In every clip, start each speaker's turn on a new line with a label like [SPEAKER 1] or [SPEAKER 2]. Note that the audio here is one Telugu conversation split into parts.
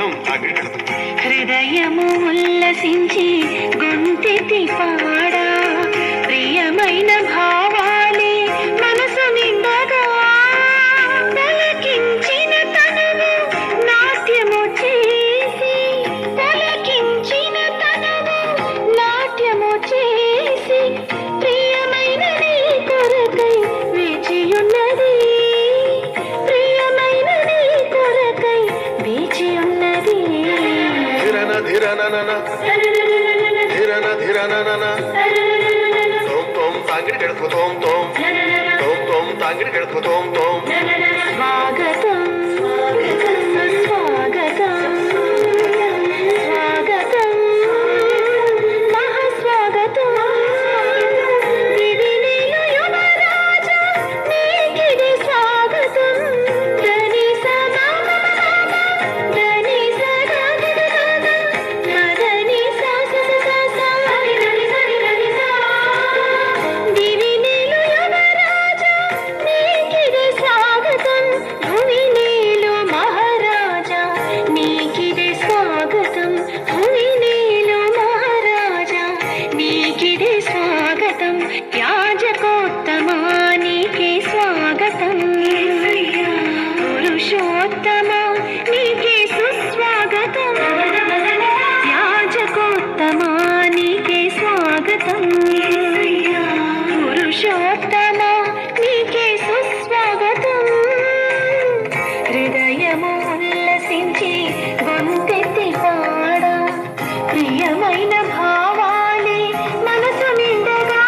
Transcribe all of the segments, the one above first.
[SPEAKER 1] తోం తాగిడి గడప
[SPEAKER 2] హృదయము ఉల్లసించి గొంతెత్తి పాడా ప్రియమైన భావాలే మనసు నిండగా తలకించిన తనవు నాట్యము చేసి తలకించిన తనవు నాట్యము చేసి ప్రియమైన నీ కొరకై వేచియున్నది ప్రియమైన నీ కొరకై వేచియున్నది
[SPEAKER 1] ధిరన ధిరన నన ధిరన ధిరన నన తోం తోం తాగిడి గడప తోం తోం తోం తోం తాగిడి గడప తోం తోం
[SPEAKER 2] స్వాగతం స్వాగతం స్వాగతం మహాస్వాగతం విధినీయ యువరాజా నీకిది స్వాగతం ధని సదా ధని సదా మదని సా సదా సా హరి హరి హరి సా దివినేలు యువరాజా నీకిది స్వాగతం భువినేలు మహారాజా నీకిది స్వాగతం భువినేలు మహారాజా నీకిది స్వాగతం యాజకోత్తమా నీకే స్వాగతం పురుషోత్తమా నీకే సుస్వాగతం యాజకోత్తమా నీకే స్వాగతం పురుషోత్తమా నీకే సుస్వాగతం హృదయము ఉల్లసించి గొంతెత్తి పాడా ప్రియమైన భావాలే మనసు నిండగా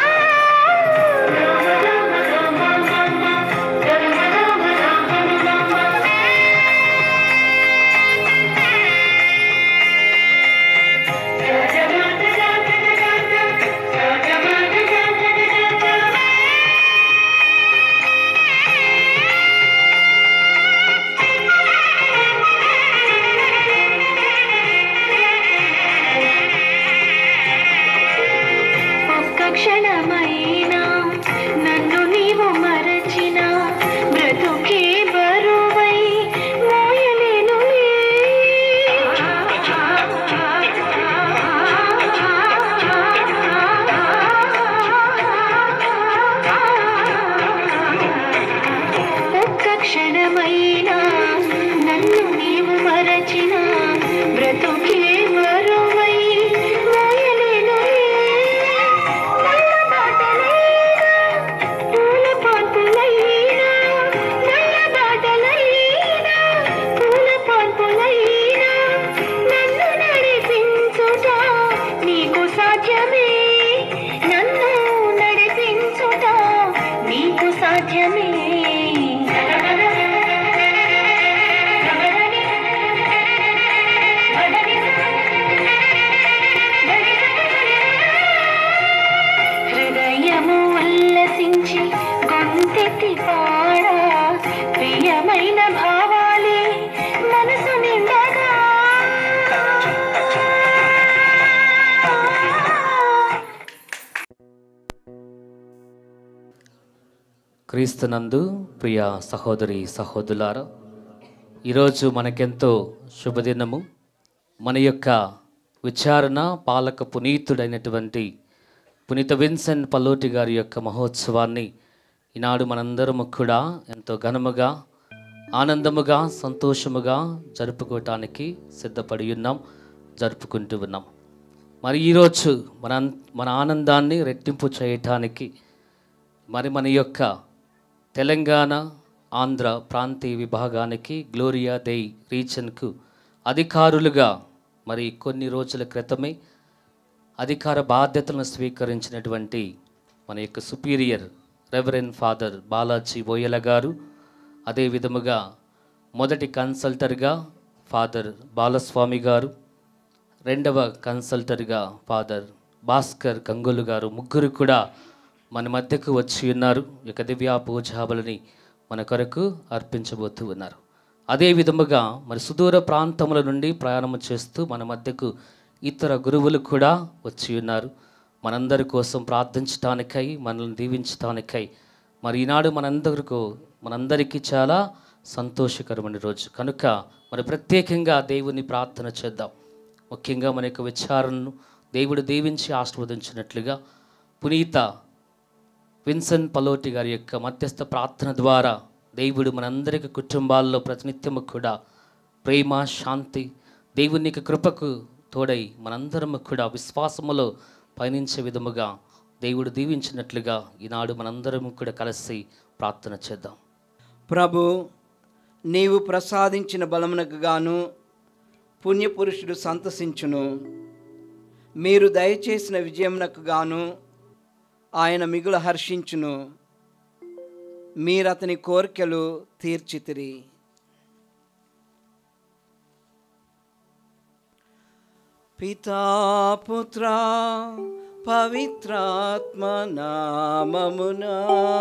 [SPEAKER 2] ఒక్క క్షణమైనా నన్ను నీవు మరచిన బ్రతుకే బరువై మోయలేను ఒక్క క్షణమైనా నన్ను నీవు మరచిన బ్రతుకే బరువై మోయలేను నల్ల బాటలైనా పూల పాన్పులైనా నల్ల బాటలైనా పూల పాన్పులైనా నన్ను నడిపించుట నీకు సాధ్యమే నన్ను నడిపించుట నీకు సాధ్యమే హృదయము ఉల్లసించి గొంతెత్తి పాడా ప్రియమైన భావాలే మనసు నిండగా
[SPEAKER 3] క్రీస్తునందు ప్రియ సహోదరి సహోదరులారా ఈరోజు మనకెంతో శుభదినము మన యొక్క విచారణ పాలక పునీతుడైనటువంటి పునీత విన్సెంట్ పల్లోటి గారి యొక్క మహోత్సవాన్ని ఈనాడు మనందరము కూడా ఎంతో ఘనముగా ఆనందముగా సంతోషముగా జరుపుకోవటానికి సిద్ధపడి ఉన్నాం జరుపుకుంటూ ఉన్నాం మరి ఈరోజు మన మన ఆనందాన్ని రెట్టింపు చేయటానికి మరి మన యొక్క తెలంగాణ ఆంధ్ర ప్రాంతీయ విభాగానికి గ్లోరియా దై రీజన్కు అధికారులుగా మరి కొన్ని రోజుల క్రితమే అధికార బాధ్యతలను స్వీకరించినటువంటి మన యొక్క superior reverend father Balaji Boyala garu అదే విధముగా మొదటి కన్సల్టర్గా ఫాదర్ బాలస్వామి గారు రెండవ కన్సల్టర్గా ఫాదర్ భాస్కర్ గంగులు గారు ముగ్గురు కూడా మన మధ్యకు వచ్చి ఉన్నారు ఈ యొక్క దివ్యా పూజాబలని మన కొరకు అర్పించబోతూ ఉన్నారు అదే విధముగా మరి సుదూర ప్రాంతముల నుండి ప్రయాణం చేస్తూ మన మధ్యకు ఇతర గురువులు కూడా వచ్చి ఉన్నారు మనందరి కోసం ప్రార్థించటానికై మనల్ని దీవించటానికై మరి ఈనాడు మనందరికీ మనందరికీ చాలా సంతోషకరమైన రోజు కనుక మరి ప్రత్యేకంగా దేవుని ప్రార్థన చేద్దాం ముఖ్యంగా మన యొక్క విచారణను దేవుడు దీవించి ఆశీర్వదించినట్లుగా పునీత విన్సెంట్ పలోటి గారి యొక్క మధ్యస్థ ప్రార్థన ద్వారా దేవుడు మనందరికి కుటుంబాల్లో ప్రతినిత్యము కూడా ప్రేమ శాంతి దేవుని యొక్క కృపకు తోడై మనందరము కూడా విశ్వాసములో పయనించే విధముగా దేవుడు దీవించినట్లుగా ఈనాడు మనందరము కూడా కలిసి ప్రార్థన చేద్దాం
[SPEAKER 4] ప్రభు నీవు ప్రసాదించిన బలమునకు గాను పుణ్యపురుషుడు సంతసించును మీరు దయచేసిన విజయమునకు గాను ఆయన మిగుల హర్షించును మీరతని కోరికలు తీర్చితిరి పితా పుత్ర పవిత్రాత్మ నామమునా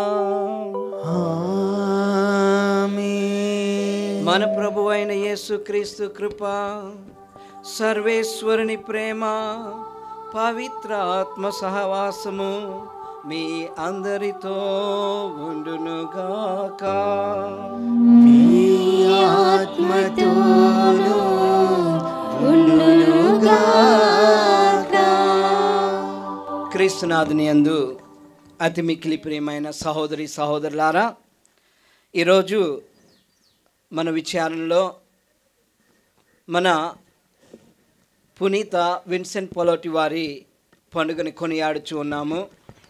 [SPEAKER 4] మన ప్రభు అయిన యేసుక్రీస్తు కృప సర్వేశ్వరుని ప్రేమ పవిత్ర ఆత్మ సహవాసము మీ అందరితో ఉండునుగాక
[SPEAKER 2] ఆత్మతోను ఉండునుగాక
[SPEAKER 4] క్రీస్తునాథుని యందు అతి మిక్కిలి ప్రియమైన సహోదరి సహోదరులారా ఈరోజు మన విచారణలో మన పునీత విన్సెంట్ పొలోటి వారి పండుగని కొనియాడుచు ఉన్నాము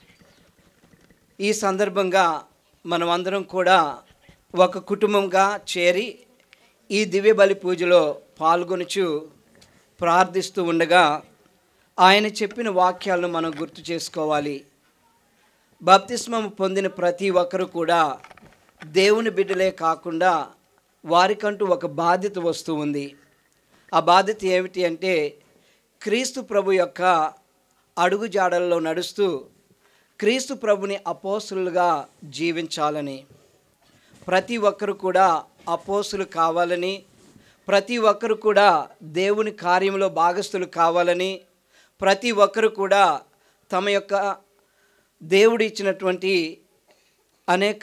[SPEAKER 4] ఈ సందర్భంగా మనమందరం కూడా ఒక కుటుంబంగా చేరి ఈ దివ్య బలి పూజలో పాల్గొనుచు ప్రార్థిస్తూ ఉండగా ఆయన చెప్పిన వాక్యాలను మనం గుర్తు చేసుకోవాలి బాప్తిస్మం పొందిన ప్రతి ఒక్కరు కూడా దేవుని బిడ్డలే కాకుండా వారికంటూ ఒక బాధ్యత వస్తూ ఉంది ఆ బాధ్యత ఏమిటి అంటే క్రీస్తు ప్రభు యొక్క అడుగుజాడల్లో నడుస్తూ క్రీస్తు ప్రభుని అపోసులుగా జీవించాలని ప్రతి ఒక్కరు కూడా అపోసులు కావాలని ప్రతి ఒక్కరు కూడా దేవుని కార్యంలో భాగస్థులు కావాలని ప్రతి ఒక్కరు కూడా తమ యొక్క దేవుడు ఇచ్చినటువంటి అనేక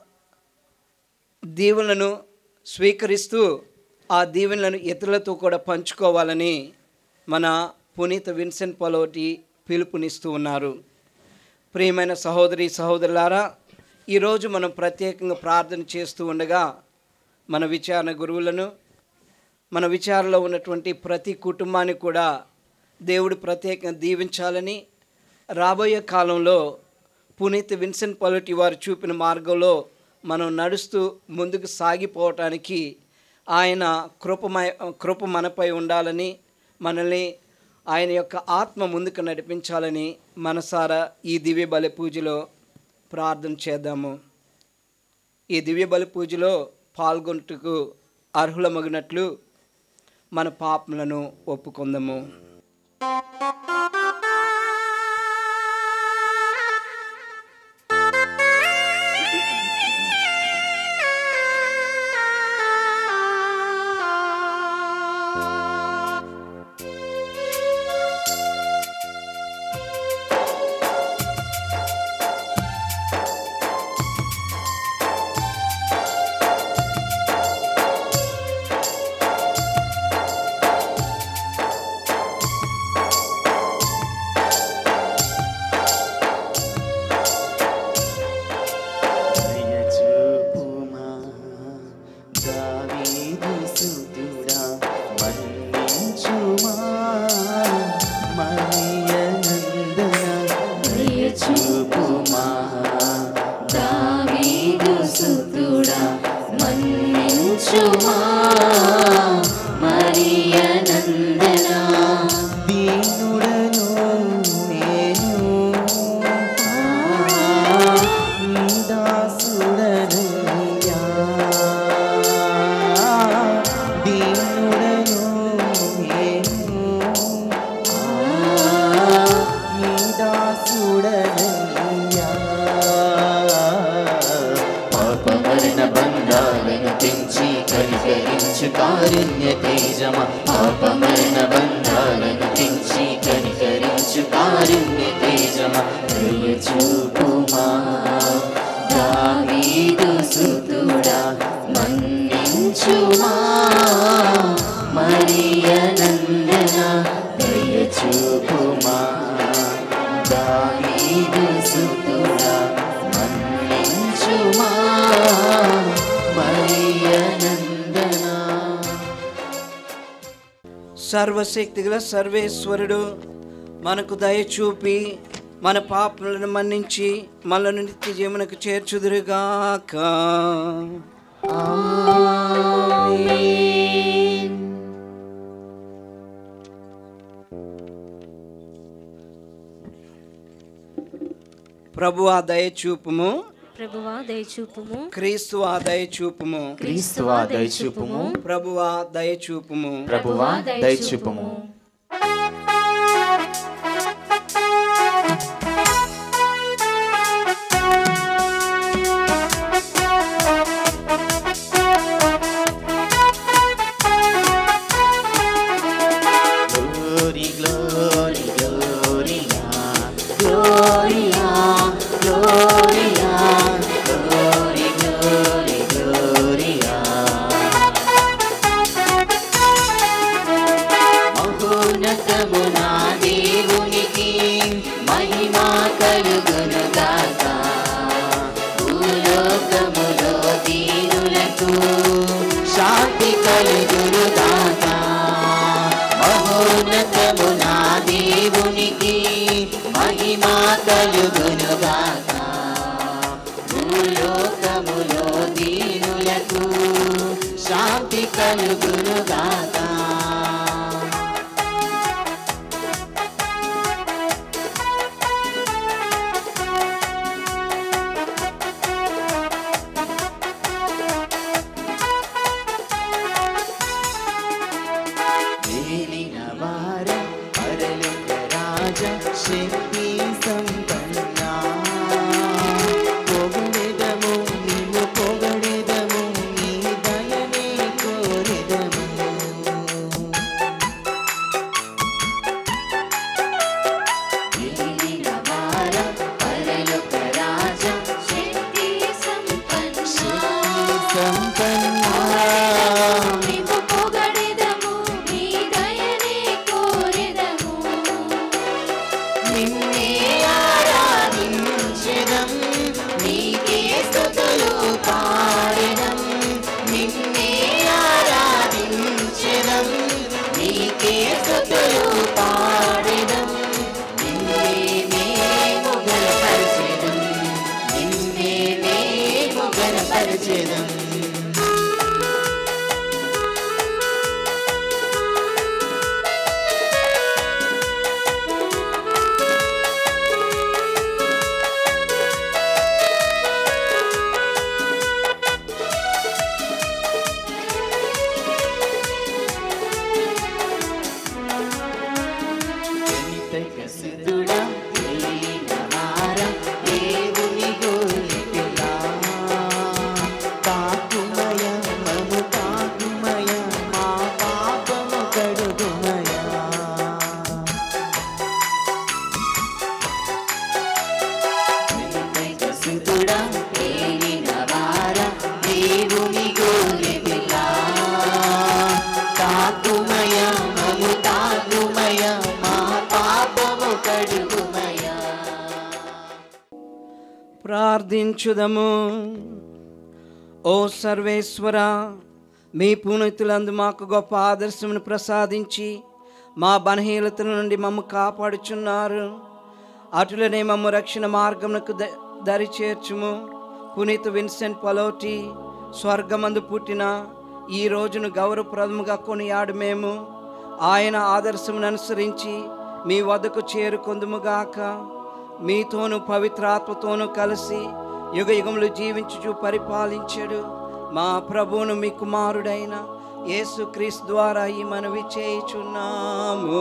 [SPEAKER 4] దీవెనలను స్వీకరిస్తూ ఆ దీవెనలను ఇతరులతో కూడా పంచుకోవాలని మన పునీత విన్సెంట్ పలోటి పిలుపునిస్తూ ఉన్నారు ప్రియమైన సహోదరి సహోదరులారా ఈరోజు మనం ప్రత్యేకంగా ప్రార్థన చేస్తూ ఉండగా మన విచారణ గురువులను మన విచారణలో ఉన్నటువంటి ప్రతి కుటుంబాన్ని కూడా దేవుడు ప్రత్యేకంగా దీవించాలని రాబోయే కాలంలో పునీత్ విన్సెంట్ పలుటి వారు చూపిన మార్గంలో మనం నడుస్తూ ముందుకు సాగిపోవటానికి ఆయన కృపమయ కృప మనపై ఉండాలని మనల్ని ఆయన యొక్క ఆత్మ ముందుకు నడిపించాలని మనసారా ఈ దివ్య బలి పూజలో ప్రార్థన చేద్దాము ఈ దివ్య బలి పూజలో పాల్గొంటుకు అర్హులమగినట్లు మన పాపములను ఒప్పుకుందాము
[SPEAKER 5] దయచూపుమా దావీదు సుతుడా మన్నించుమా మరియనందన దయచూపుమా
[SPEAKER 2] దావీదు సుతుడా మన్నించుమా మరియ నందనా
[SPEAKER 5] దీనుడను నేను నీ దాసుడనయ్యా దీనుడను నేను నీ దాసుడనయ్యా పాపమరణ బంధాలను తెంచి కనికరించు కారుణ్య తేజమ పాపమరణ బంధాలను తెంచి కనికరించు కారుణ్య తేజమ దయ చూపుమా దావీదు సుతుడా మన్య మన్నించుమా మరియ నందన దయ చూపుమా దావీదు సుతుడా మన్నించుమా మరియ నందన
[SPEAKER 4] సర్వశక్తిగల సర్వేశ్వరుడు మనకు దయ చూపి మన పాపలను మన్నించి మనల్ని నిత్య జీవనకు చేర్చుదురుగాక ప్రభు ఆ దయ చూపుము
[SPEAKER 2] ప్రభువా దయచూపుము
[SPEAKER 4] క్రీస్తు ఆ దయ చూపుము
[SPEAKER 5] క్రీస్తువా దయచూపుము
[SPEAKER 4] ప్రభువా దయ చూపుము
[SPEAKER 5] ప్రభువా దయచూపుము Glory, glory, gloria, gloria, gloria, glory, glory, gloria. మహోన్నతము నా దేవునికి మహిమా కలుగును గాక భూలోకములో దీనులకు శాంతి కలుగును గాక మహోన్నతము నా దేవునికి మహిమా కలుగును గాక భూలోకములో దీనులకు శాంతి కలుగును గాక ఏలిన వార పరలోక రాజ శక్తి సంపన్న పొగడెదము నిన్ను పొగడెదము నీ దయనే కోరెదము ఏలిన వార పరలోక రాజ
[SPEAKER 2] శక్తి సంపన్న
[SPEAKER 5] సంపన్న
[SPEAKER 2] నీవు పొగడెదము నీ దయనే కోరెదము
[SPEAKER 5] నిన్నే ఆరాధించెదం నీకే స్తుతులు పాడెదం నిన్నే ఆరాధించెదం నీకే స్తుతులు పాడెదం నిన్నే మేము గణపరిచెదం నిన్నే మేము గణపరిచెదం కసిదుడా ఏలినవార దేవుని గోలిపిలా తాకుమయ మము తాకుమయ మా పాపము కడుగుమయ కసిదుడా ఏలినవార దేవుని గోలిపిలా తాకుమయ మము తాకుమయ మా పాపము కడుగుమయ
[SPEAKER 4] ప్రార్థించుదము ఓ సర్వేశ్వర మీ పునీతులందు మాకు గొప్ప ఆదర్శమును ప్రసాదించి మా బలహీనతల నుండి మమ్ము కాపాడుచున్నారు అటులనే మమ్మ రక్షణ మార్గమునకు ద- దరి చేర్చుము పునీత విన్సెంట్ పలోటి స్వర్గమందు పుట్టిన ఈ రోజును గౌరవప్రదముగా కొనియాడు మేము ఆయన ఆదర్శమును అనుసరించి మీ వద్దకు చేరుకొందుముగాక మీతోను పవిత్రాత్మతోనూ కలిసి యుగ యుగములు జీవించుచు పరిపాలించడు మా ప్రభువును మీ కుమారుడైన యేసుక్రీస్తు ద్వారా ఈ మనవి చేయుచున్నాము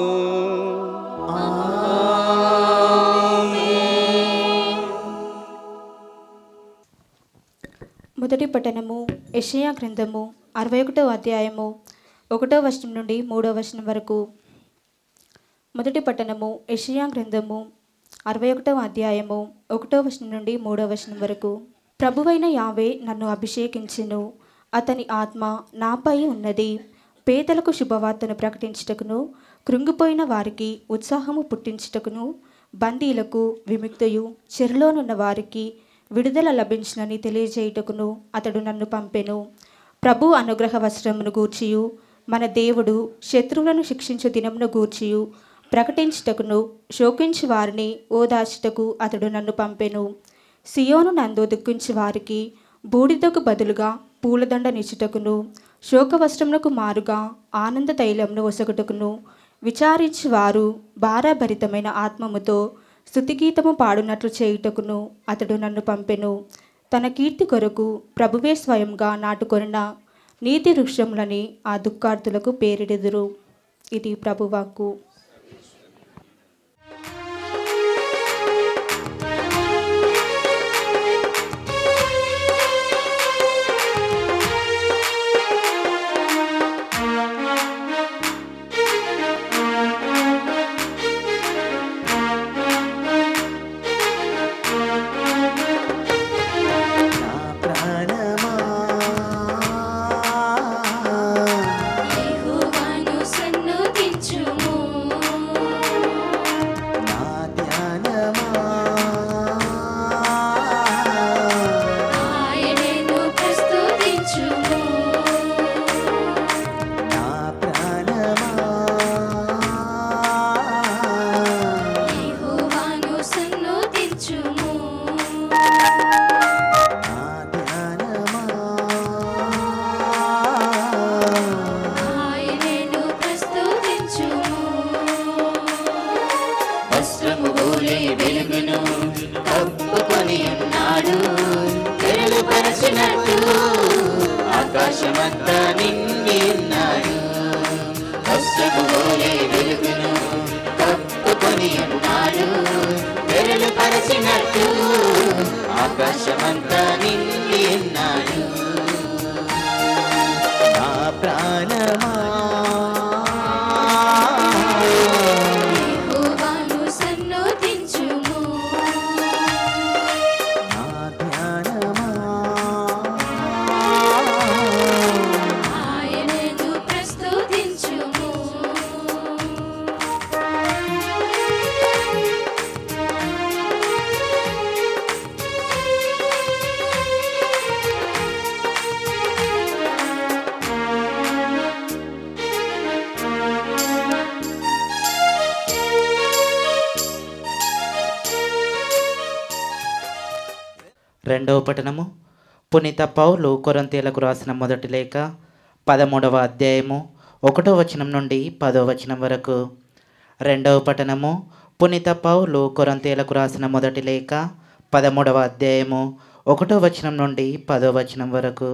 [SPEAKER 6] మొదటి పట్టణము యెషయా గ్రంథము అరవై ఒకటో అధ్యాయము ఒకటో వచనం నుండి మూడో వచనం వరకు మొదటి పట్టణము యెషయా గ్రంథము అరవై ఒకటవ అధ్యాయము ఒకటో వచనం నుండి మూడో వచనం వరకు ప్రభువైన యావే నన్ను అభిషేకించెను అతని ఆత్మ నాపై ఉన్నది పేదలకు శుభవార్తను ప్రకటించుటకును కృంగిపోయిన వారికి ఉత్సాహము పుట్టించుటకును బందీలకు విముక్తయు చెరలోనున్న వారికి విడుదల లభించునని తెలియజేయుటకును అతడు నన్ను పంపెను ప్రభు అనుగ్రహ వస్త్రమును గూర్చియు మన దేవుడు శత్రువులను శిక్షించు దినమును గూర్చియు ప్రకటించుటకును శోకించు వారిని ఓదార్చుటకు అతడు నన్ను పంపెను సియోను నందు దుఃఖించు వారికి బూడిదకు బదులుగా పూలదండ నిచ్చుటకును శోకవస్త్రమునకు మారుగా ఆనంద తైలమును ఒసగుటకును విచారించు వారు భారభరితమైన ఆత్మముతో స్థుతిగీతము పాడునట్లు చేయుటకును అతడు నన్ను పంపెను తన కీర్తి కొరకు ప్రభువే స్వయంగా నాటుకొనిన నీతి వృక్షములని ఆ దుఃఖార్థులకు పేరిడెదురు ఇది ప్రభువాక్కు
[SPEAKER 5] నా ప్రాణమా
[SPEAKER 2] యెహోవాను సన్నుతించుము
[SPEAKER 5] నా ధ్యానమా
[SPEAKER 2] ఆయనను ప్రస్తుతించుము
[SPEAKER 5] నా ప్రాణమా
[SPEAKER 2] యెహోవాను సన్నుతించుము
[SPEAKER 5] నా ధ్యానమా
[SPEAKER 2] ఆయనను ప్రస్తుతించుము వస్త్రము పోలే వెలుగును కప్పుకొని ఉన్నాడు వెలుగుపరచినట్టు ఆకాశమంతా నిండి ఉన్నాడు వస్త్రము పోలే వెలుగును కప్పుకొని ఉన్నాడు వెలుగుపరచినట్టు ఆకాశమంతా నిండి ఉన్నాడు
[SPEAKER 5] నా ప్రాణమా
[SPEAKER 2] యెహోవాను సన్నుతించుము
[SPEAKER 5] నా ధ్యానమా
[SPEAKER 2] ఆయనను ప్రస్తుతించుము
[SPEAKER 7] రెండవ పఠనము పునీత పౌలు కొరంతీలకు రాసిన మొదటి లేఖ పదమూడవ అధ్యాయము ఒకటో వచనం నుండి పదో వచనం వరకు రెండవ పఠనము పునీత పౌలు కొరంతీలకు రాసిన మొదటి లేఖ పదమూడవ అధ్యాయము ఒకటో వచనం నుండి పదో వచనం వరకు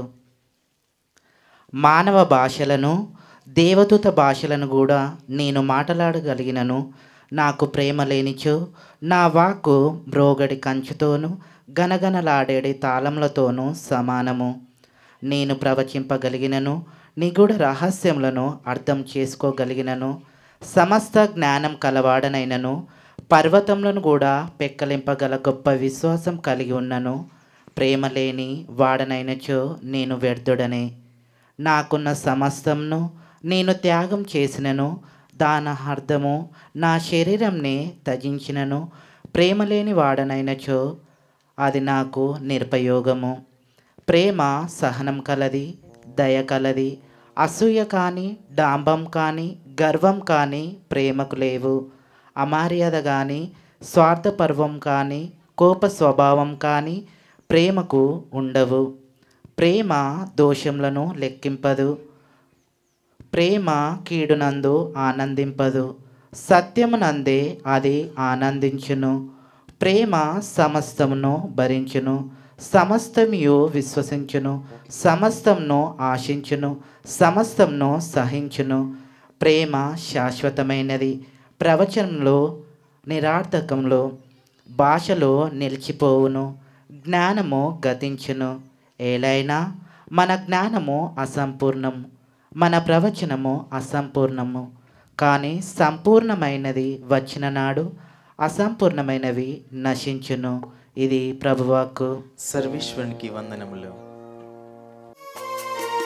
[SPEAKER 7] మానవ భాషలను దేవదూత భాషలను కూడా నేను మాట్లాడగలిగినను నాకు ప్రేమ లేనిచో నా వాక్కు బ్రోగడి కంచుతోనూ గనగనలాడేడి తాళములతోనూ సమానము నేను ప్రవచింపగలిగినను నిగూఢ రహస్యములను అర్థం చేసుకోగలిగినను సమస్త జ్ఞానం కలవాడనైనను పర్వతములను కూడా పెక్కలింపగల గొప్ప విశ్వాసం కలిగి ఉన్నను ప్రేమ లేని వాడనైనచో నేను వ్యర్థుడనే నాకున్న సమస్తంను నేను త్యాగం చేసినను దాన అర్థము నా శరీరంని త్యజించినను ప్రేమ లేని వాడనైనచో అది నాకు నిరుపయోగము ప్రేమ సహనం కలది దయ కలది అసూయ కానీ డాంబం కానీ గర్వం కానీ ప్రేమకు లేవు అమార్యాద కానీ స్వార్థపర్వం కానీ కోప స్వభావం కానీ ప్రేమకు ఉండవు ప్రేమ దోషములను లెక్కింపదు ప్రేమ కీడునందు ఆనందింపదు సత్యమునందే అది ఆనందించును ప్రేమ సమస్తమును భరించును సమస్తమియు విశ్వసించును సమస్తంను ఆశించును సమస్తంను సహించును ప్రేమ శాశ్వతమైనది ప్రవచనంలో నిరార్థకంలో భాషలో నిలిచిపోవును జ్ఞానము గతించును ఏలైనా మన జ్ఞానము అసంపూర్ణము మన ప్రవచనము అసంపూర్ణము కానీ సంపూర్ణమైనది వచ్చిన నాడు అసంపూర్ణమైనవి నశించును ఇది ప్రభువాకు
[SPEAKER 8] సర్వేశ్వరునికి వందనములు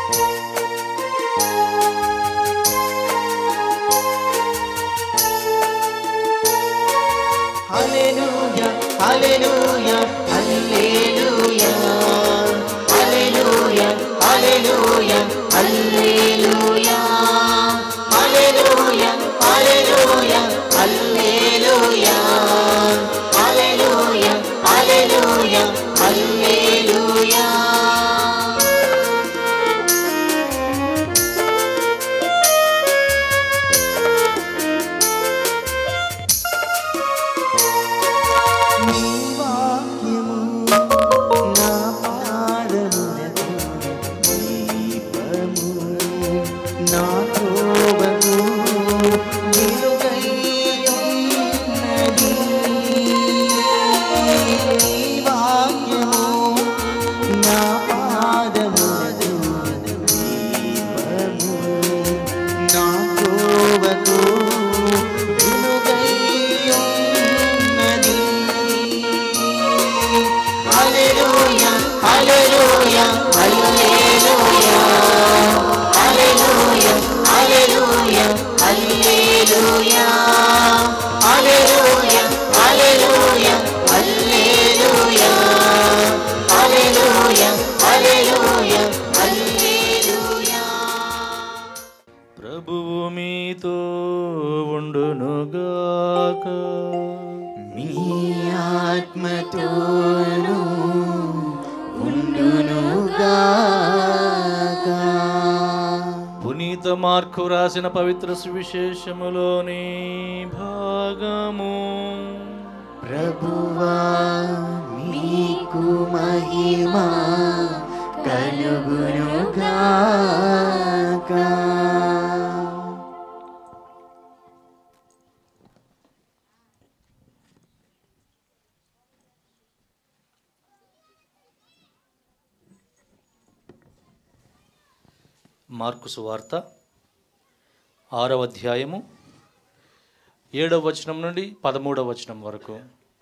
[SPEAKER 5] హల్లెలూయా hallelujah hallelujah hallelujah hallelujah hallelujah hallelujah hallelujah hallelujah hallelujah hallelujah హల్లెలూయా నీ వాక్యము నా పాదములకు దీపము నా త్రోవకు వెలుగై ఉన్నది. నీ వాక్యము నా పాదములకు దీపము నా త్రోవకు వెలుగై ఉన్నది. హల్లెలూయా hallelujah hallelujah hallelujah hallelujah hallelujah hallelujah hallelujah hallelujah hallelujah hallelujah హల్లెలూయా
[SPEAKER 8] ప్రభువు మీతో ఉండునుగాక
[SPEAKER 5] మీ ఆత్మతోను ఉండునుగాక
[SPEAKER 8] పునీత మార్కు రాసిన పవిత్ర సువిశేషములోని భాగము
[SPEAKER 5] ప్రభువా మీకు మహిమ కలుగునుగాక
[SPEAKER 8] మార్కు సువార్త ఆరవ అధ్యాయము ఏడవ వచనం నుండి పదమూడవ వచనం వరకు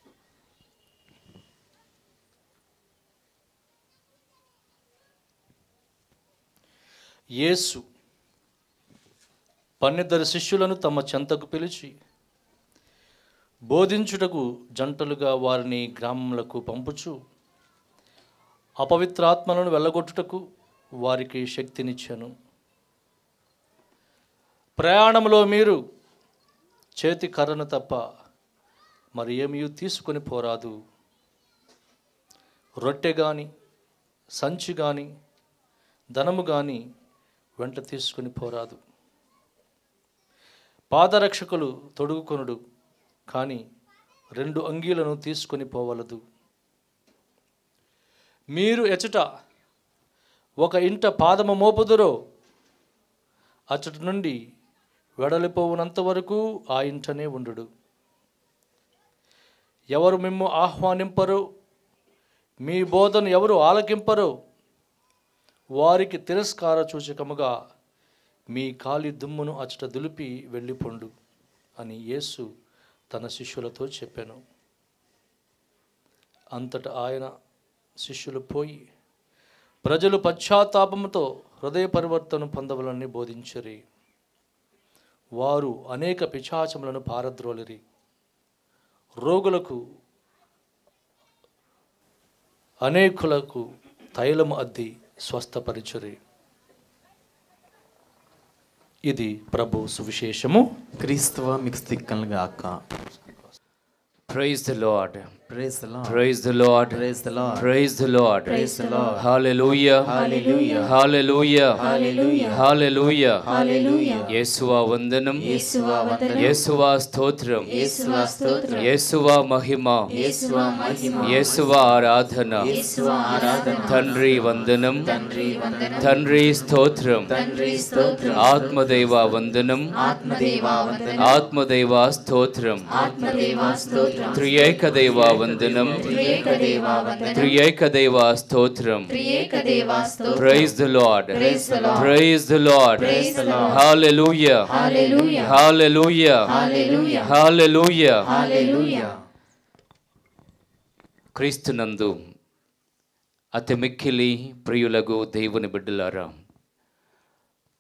[SPEAKER 8] యేసు పన్నిద్దరు శిష్యులను తమ చెంతకు పిలిచి బోధించుటకు జంటలుగా వారిని గ్రామములకు పంపుచు అపవిత్రాత్మలను వెళ్ళగొట్టుటకు వారికి శక్తినిచ్చాను ప్రయాణంలో మీరు చేతి కర్రను తప్ప మరి ఏమీ తీసుకొని పోరాదు రొట్టె కానీ సంచి కానీ ధనము కానీ వెంట తీసుకుని పోరాదు పాదరక్షకులు తొడుగుకొనుడు కానీ రెండు అంగీలను తీసుకొని పోవలదు మీరు ఎచట ఒక ఇంట పాదము మోపుదురో అచ్చటి నుండి వెడలిపోవునంత వరకు ఆ ఇంటనే ఉండుడు ఎవరు మిమ్ము ఆహ్వానింపరో మీ బోధను ఎవరు ఆలకింపరో వారికి తిరస్కార సూచకముగా మీ కాలి దుమ్మును అచ్చట దులిపి వెళ్ళిపోండు అని యేసు తన శిష్యులతో చెప్పాను అంతటా ఆయన శిష్యులు పోయి ప్రజలు పశ్చాత్తాపముతో హృదయ పరివర్తన పొందవలని బోధించరి వారు అనేక పిశాచములను పారద్రోలిరి రోగులకు అనేకులకు తైలము అద్ది స్వస్థపరిచురి ఇది ప్రభు సువిశేషము
[SPEAKER 5] క్రీస్తువ మీకు స్థిక్కలుగాక
[SPEAKER 3] Praise the Lord.
[SPEAKER 5] Praise the lord
[SPEAKER 3] Praise the Lord.
[SPEAKER 5] Praise the lord
[SPEAKER 3] Praise the Lord.
[SPEAKER 5] Praise the lord
[SPEAKER 3] Hallelujah.
[SPEAKER 5] Hallelujah
[SPEAKER 3] Hallelujah.
[SPEAKER 5] Hallelujah
[SPEAKER 3] Hallelujah.
[SPEAKER 5] హల్లెలూయా
[SPEAKER 3] యేసువా వందనం
[SPEAKER 5] యేసువా వందనం
[SPEAKER 3] యేసువా స్తోత్రం
[SPEAKER 5] యేసువా స్తోత్రం
[SPEAKER 3] యేసువా మహిమ
[SPEAKER 5] యేసువా మహిమ
[SPEAKER 3] యేసువా ఆరాధన
[SPEAKER 5] యేసువా ఆరాధన
[SPEAKER 3] తండ్రి వందనం
[SPEAKER 5] తండ్రి వందనం
[SPEAKER 3] తండ్రి స్తోత్రం
[SPEAKER 5] తండ్రి స్తోత్రం
[SPEAKER 3] ఆత్మదైవ వందనం
[SPEAKER 5] ఆత్మదేవా వందనం
[SPEAKER 3] ఆత్మదైవ స్తోత్రం
[SPEAKER 5] ఆత్మదేవా స్తోత్రం
[SPEAKER 3] త్రియేక దైవ వందనం
[SPEAKER 5] త్రియేక దేవా వందనం
[SPEAKER 3] త్రియేక దైవ స్తోత్రం
[SPEAKER 5] త్రియేక దేవా స్తోత్రం
[SPEAKER 3] praise the lord
[SPEAKER 5] Praise the Lord.
[SPEAKER 3] Praise the lord
[SPEAKER 5] Praise the Lord.
[SPEAKER 3] Hallelujah
[SPEAKER 5] hallelujah
[SPEAKER 3] hallelujah
[SPEAKER 5] hallelujah
[SPEAKER 3] hallelujah
[SPEAKER 5] hallelujah
[SPEAKER 3] క్రీస్తునందు అతి మిక్కిలి ప్రియులగు దేవుని బిడ్డలారా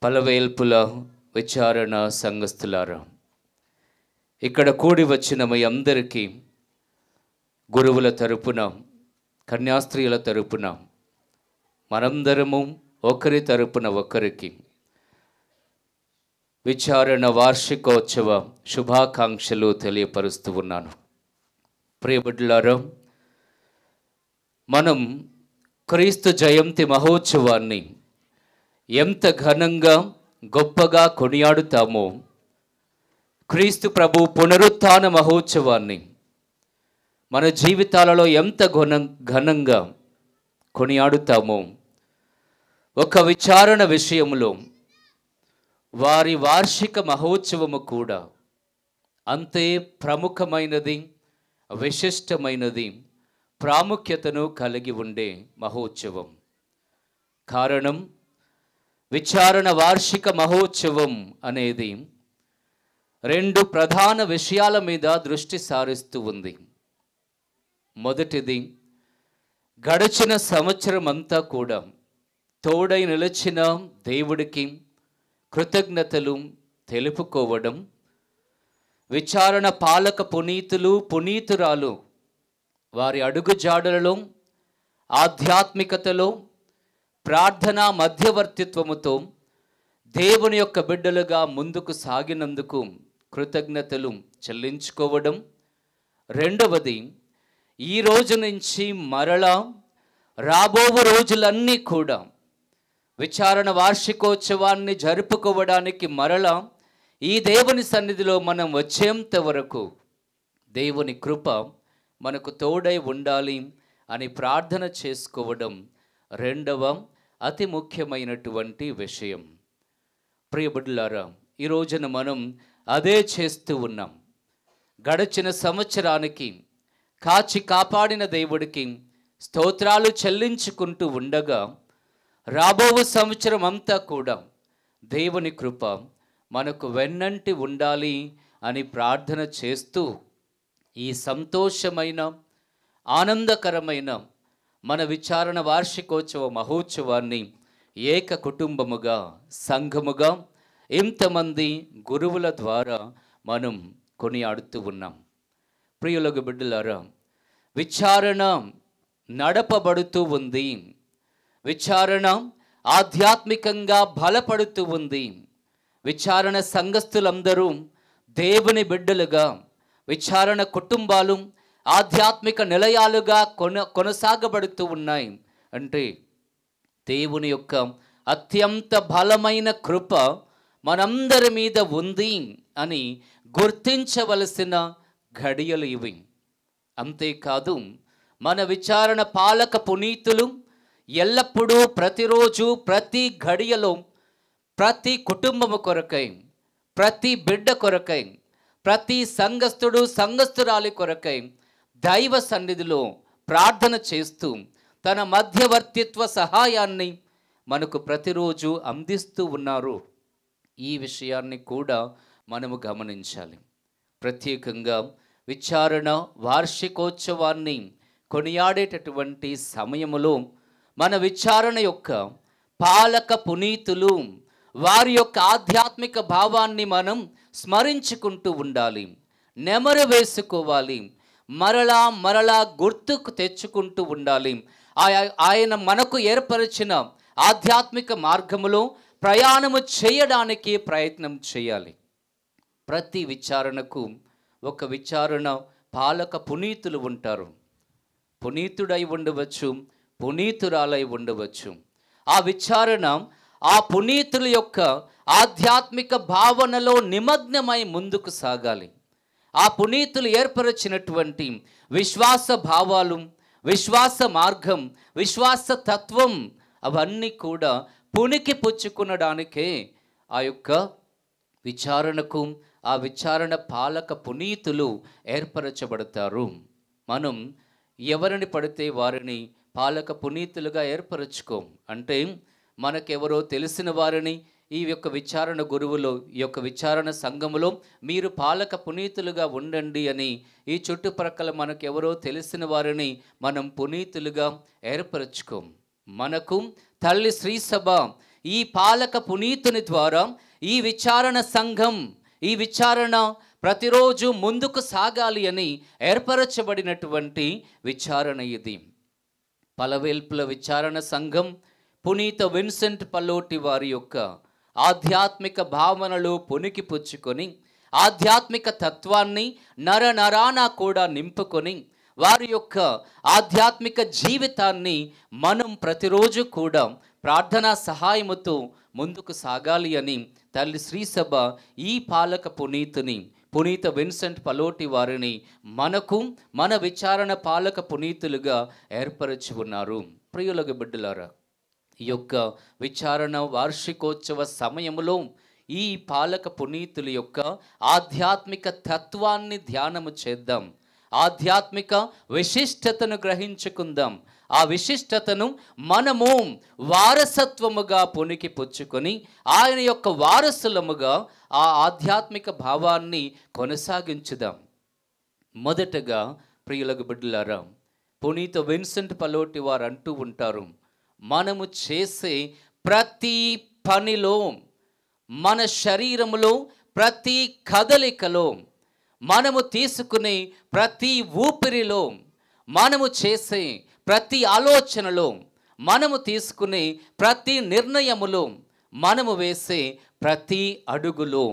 [SPEAKER 3] పలవేల్పుల విచారణ సంఘస్థులారా ఇక్కడ కూడి వచ్చిన మీ అందరికీ గురువుల తరపున కన్యాస్త్రీల తరపున మనందరము ఒకరి తరపున ఒకరికి విచారణ వార్షికోత్సవ శుభాకాంక్షలు తెలియపరుస్తూ ఉన్నాను ప్రియబిడ్లారా మనం క్రీస్తు జయంతి మహోత్సవాన్ని ఎంత ఘనంగా గొప్పగా కొనియాడుతామో క్రీస్తు ప్రభు పునరుత్థాన మహోత్సవాన్ని మన జీవితాలలో ఎంత ఘన ఘనంగా కొనియాడుతామో ఒక విచారణ విషయంలో వారి వార్షిక మహోత్సవము కూడా అంతే ప్రముఖమైనది విశిష్టమైనది ప్రాముఖ్యతను కలిగి ఉండే మహోత్సవం కారణం విచారణ వార్షిక మహోత్సవం అనేది రెండు ప్రధాన విషయాల మీద దృష్టి సారిస్తూ ఉంది మొదటిది గడిచిన సంవత్సరం అంతా కూడా తోడై నిలిచిన దేవుడికి కృతజ్ఞతలు తెలుపుకోవడం విచారణ పాలక పునీతులు పునీతురాలు వారి అడుగుజాడలలో ఆధ్యాత్మికతలో ప్రార్థనా మధ్యవర్తిత్వముతో దేవుని యొక్క బిడ్డలుగా ముందుకు సాగినందుకు కృతజ్ఞతలు చెల్లించుకోవడం రెండవది ఈ రోజు నుంచి మరలా రాబో రోజులన్నీ కూడా విచారణ వార్షికోత్సవాన్ని జరుపుకోవడానికి మరలా ఈ దేవుని సన్నిధిలో మనం వచ్చేంత వరకు దేవుని కృప మనకు తోడై ఉండాలి అని ప్రార్థన చేసుకోవడం రెండవ అతి ముఖ్యమైనటువంటి విషయం ప్రియబుడ్లారా ఈ రోజున మనం అదే చేస్తూ ఉన్నాం గడచిన సంవత్సరానికి కాచి కాపాడిన దేవుడికి స్తోత్రాలు చెల్లించుకుంటూ ఉండగా రాబో సంవత్సరం అంతా కూడా దేవుని కృప మనకు వెన్నంటి ఉండాలి అని ప్రార్థన చేస్తూ ఈ సంతోషమైన ఆనందకరమైన మన విచారణ వార్షికోత్సవ మహోత్సవాన్ని ఏక కుటుంబముగా సంఘముగా ఇంతమంది గురువుల ద్వారా మనం కొనియాడుతూ ఉన్నాం ప్రియులకు బిడ్డలారా విచారణ నడపబడుతూ ఉంది విచారణ ఆధ్యాత్మికంగా బలపడుతూ ఉంది విచారణ సంఘస్థులందరూ దేవుని బిడ్డలుగా విచారణ కుటుంబాలు ఆధ్యాత్మిక నిలయాలుగా కొన కొనసాగబడుతూ ఉన్నాయి అంటే దేవుని యొక్క అత్యంత బలమైన కృప మనందరి మీద ఉంది అని గుర్తించవలసిన ఘడియలు ఇవి అంతేకాదు మన విచారణ పాలక పునీతులు ఎల్లప్పుడూ ప్రతిరోజు ప్రతి ఘడియలో ప్రతి కుటుంబము కొరకై ప్రతి బిడ్డ కొరకై ప్రతి సంఘస్థుడు సంఘస్థురాలి కొరకై దైవ సన్నిధిలో ప్రార్థన చేస్తూ తన మధ్యవర్తిత్వ సహాయాన్ని మనకు ప్రతిరోజు అందిస్తూ ఉన్నారు ఈ విషయాన్ని కూడా మనము గమనించాలి ప్రత్యేకంగా విచారణ వార్షికోత్సవాన్ని కొనియాడేటటువంటి సమయములో మన విచారణ యొక్క పాలక పునీతులు వారి యొక్క ఆధ్యాత్మిక భావాన్ని మనం స్మరించుకుంటూ ఉండాలి నెమరు వేసుకోవాలి మరలా మరలా గుర్తుకు తెచ్చుకుంటూ ఉండాలి ఆయ- ఆయన మనకు ఏర్పరిచిన ఆధ్యాత్మిక మార్గములో ప్రయాణము చేయడానికి ప్రయత్నం చేయాలి ప్రతి విచారణకు ఒక విచారణ పాలక పునీతులు ఉంటారు పునీతుడై ఉండవచ్చు పునీతురాలై ఉండవచ్చు ఆ విచారణ ఆ పునీతుల యొక్క ఆధ్యాత్మిక భావనలో నిమగ్నమై ముందుకు సాగాలి ఆ పునీతులు ఏర్పరచినటువంటి విశ్వాస భావాలు విశ్వాస మార్గం విశ్వాస తత్వం అవన్నీ కూడా పునికి పుచ్చుకునడానికే ఆ యొక్క విచారణకు ఆ విచారణ పాలక పునీతులు ఏర్పరచబడతారు మనం ఎవరిని పడితే వారిని పాలక పునీతులుగా ఏర్పరచుకోం అంటే మనకెవరో తెలిసిన వారిని ఈ యొక్క విచారణ గురువులో ఈ యొక్క విచారణ సంఘములో మీరు పాలక పునీతులుగా ఉండండి అని ఈ చుట్టుప్రక్కల మనకెవరో తెలిసిన వారిని మనం పునీతులుగా ఏర్పరచుకోం మనకు తల్లి శ్రీసభ
[SPEAKER 9] ఈ పాలక పునీతుని ద్వారా ఈ విచారణ సంఘం ఈ విచారణ ప్రతిరోజు ముందుకు సాగాలి అని ఏర్పరచబడినటువంటి విచారణ ఇది పలవేల్పుల విచారణ సంఘం పునీత విన్సెంట్ పల్లోటి వారి యొక్క ఆధ్యాత్మిక భావనలు పునికి పుచ్చుకొని ఆధ్యాత్మిక తత్వాన్ని నర నరాన కూడా నింపుకొని వారి యొక్క ఆధ్యాత్మిక జీవితాన్ని మనం ప్రతిరోజు కూడా ప్రార్థనా సహాయముతో ముందుకు సాగాలి అని తల్లి శ్రీసభ ఈ పాలక పునీతుని పునీత విన్సెంట్ పలోటి వారిని మనకు మన విచారణ పాలక పునీతులుగా ఏర్పరచి ఉన్నారు ప్రియులకు బిడ్డలారా ఈ యొక్క విచారణ వార్షికోత్సవ సమయంలో ఈ పాలక పునీతుల యొక్క ఆధ్యాత్మిక తత్వాన్ని ధ్యానము చేద్దాం ఆధ్యాత్మిక విశిష్టతను గ్రహించుకుందాం ఆ విశిష్టతను మనము వారసత్వముగా పునికి పుచ్చుకొని ఆయన యొక్క వారసులముగా ఆ ఆధ్యాత్మిక భావాన్ని కొనసాగించుదాం మొదటగా ప్రియులకు బిడ్డలారా పునీత విన్సెంట్ పలోటి వారు అంటూ ఉంటారు మనము చేసే ప్రతి పనిలో మన శరీరములో ప్రతి కదలికలో మనము తీసుకునే ప్రతి ఊపిరిలో మనము చేసే ప్రతి ఆలోచనలో మనము తీసుకునే ప్రతి నిర్ణయములో మనము వేసే ప్రతి అడుగులో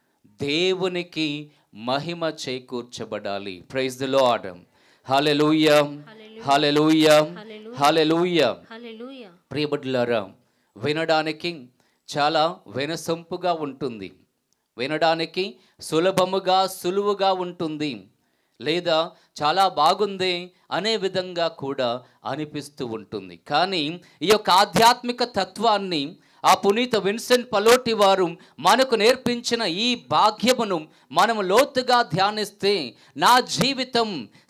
[SPEAKER 9] దేవునికి మహిమ చేకూర్చబడాలి praise the Lord hallelujah hallelujah hallelujah ప్రియబడ్లారా వినడానికి చాలా వినసొంపుగా ఉంటుంది వినడానికి సులభముగా సులువుగా ఉంటుంది లేదా చాలా బాగుంది అనే విధంగా కూడా అనిపిస్తూ ఉంటుంది కానీ ఈ యొక్క ఆధ్యాత్మిక తత్వాన్ని ఆ పునీత విన్సెంట్ పలోటి వారు మనకు నేర్పించిన ఈ భాగ్యమును మనము లోతుగా ధ్యానిస్తే నా జీవితం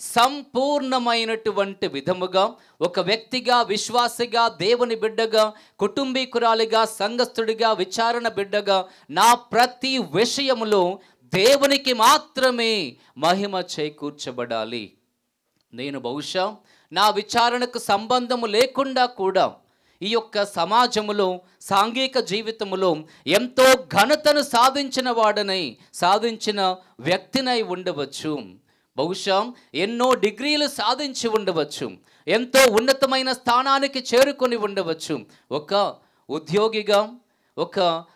[SPEAKER 9] సంపూర్ణమైనటువంటి విధముగా ఒక వ్యక్తిగా విశ్వాసిగా దేవుని బిడ్డగా కుటుంబీకురాలిగా సంఘస్థుడిగా విచారణ బిడ్డగా నా ప్రతి విషయములో దేవునికి మాత్రమే మహిమ చేకూర్చబడాలి నేను బహుశా నా విచారణకు సంబంధము లేకుండా కూడా ఈ యొక్క సమాజములో సాంఘిక జీవితములో ఎంతో ఘనతను సాధించిన వాడనై సాధించిన వ్యక్తినై ఉండవచ్చు బహుశా ఎన్నో డిగ్రీలు సాధించి ఉండవచ్చు ఎంతో ఉన్నతమైన స్థానానికి చేరుకొని ఉండవచ్చు ఒక ఉద్యోగిగా ఒక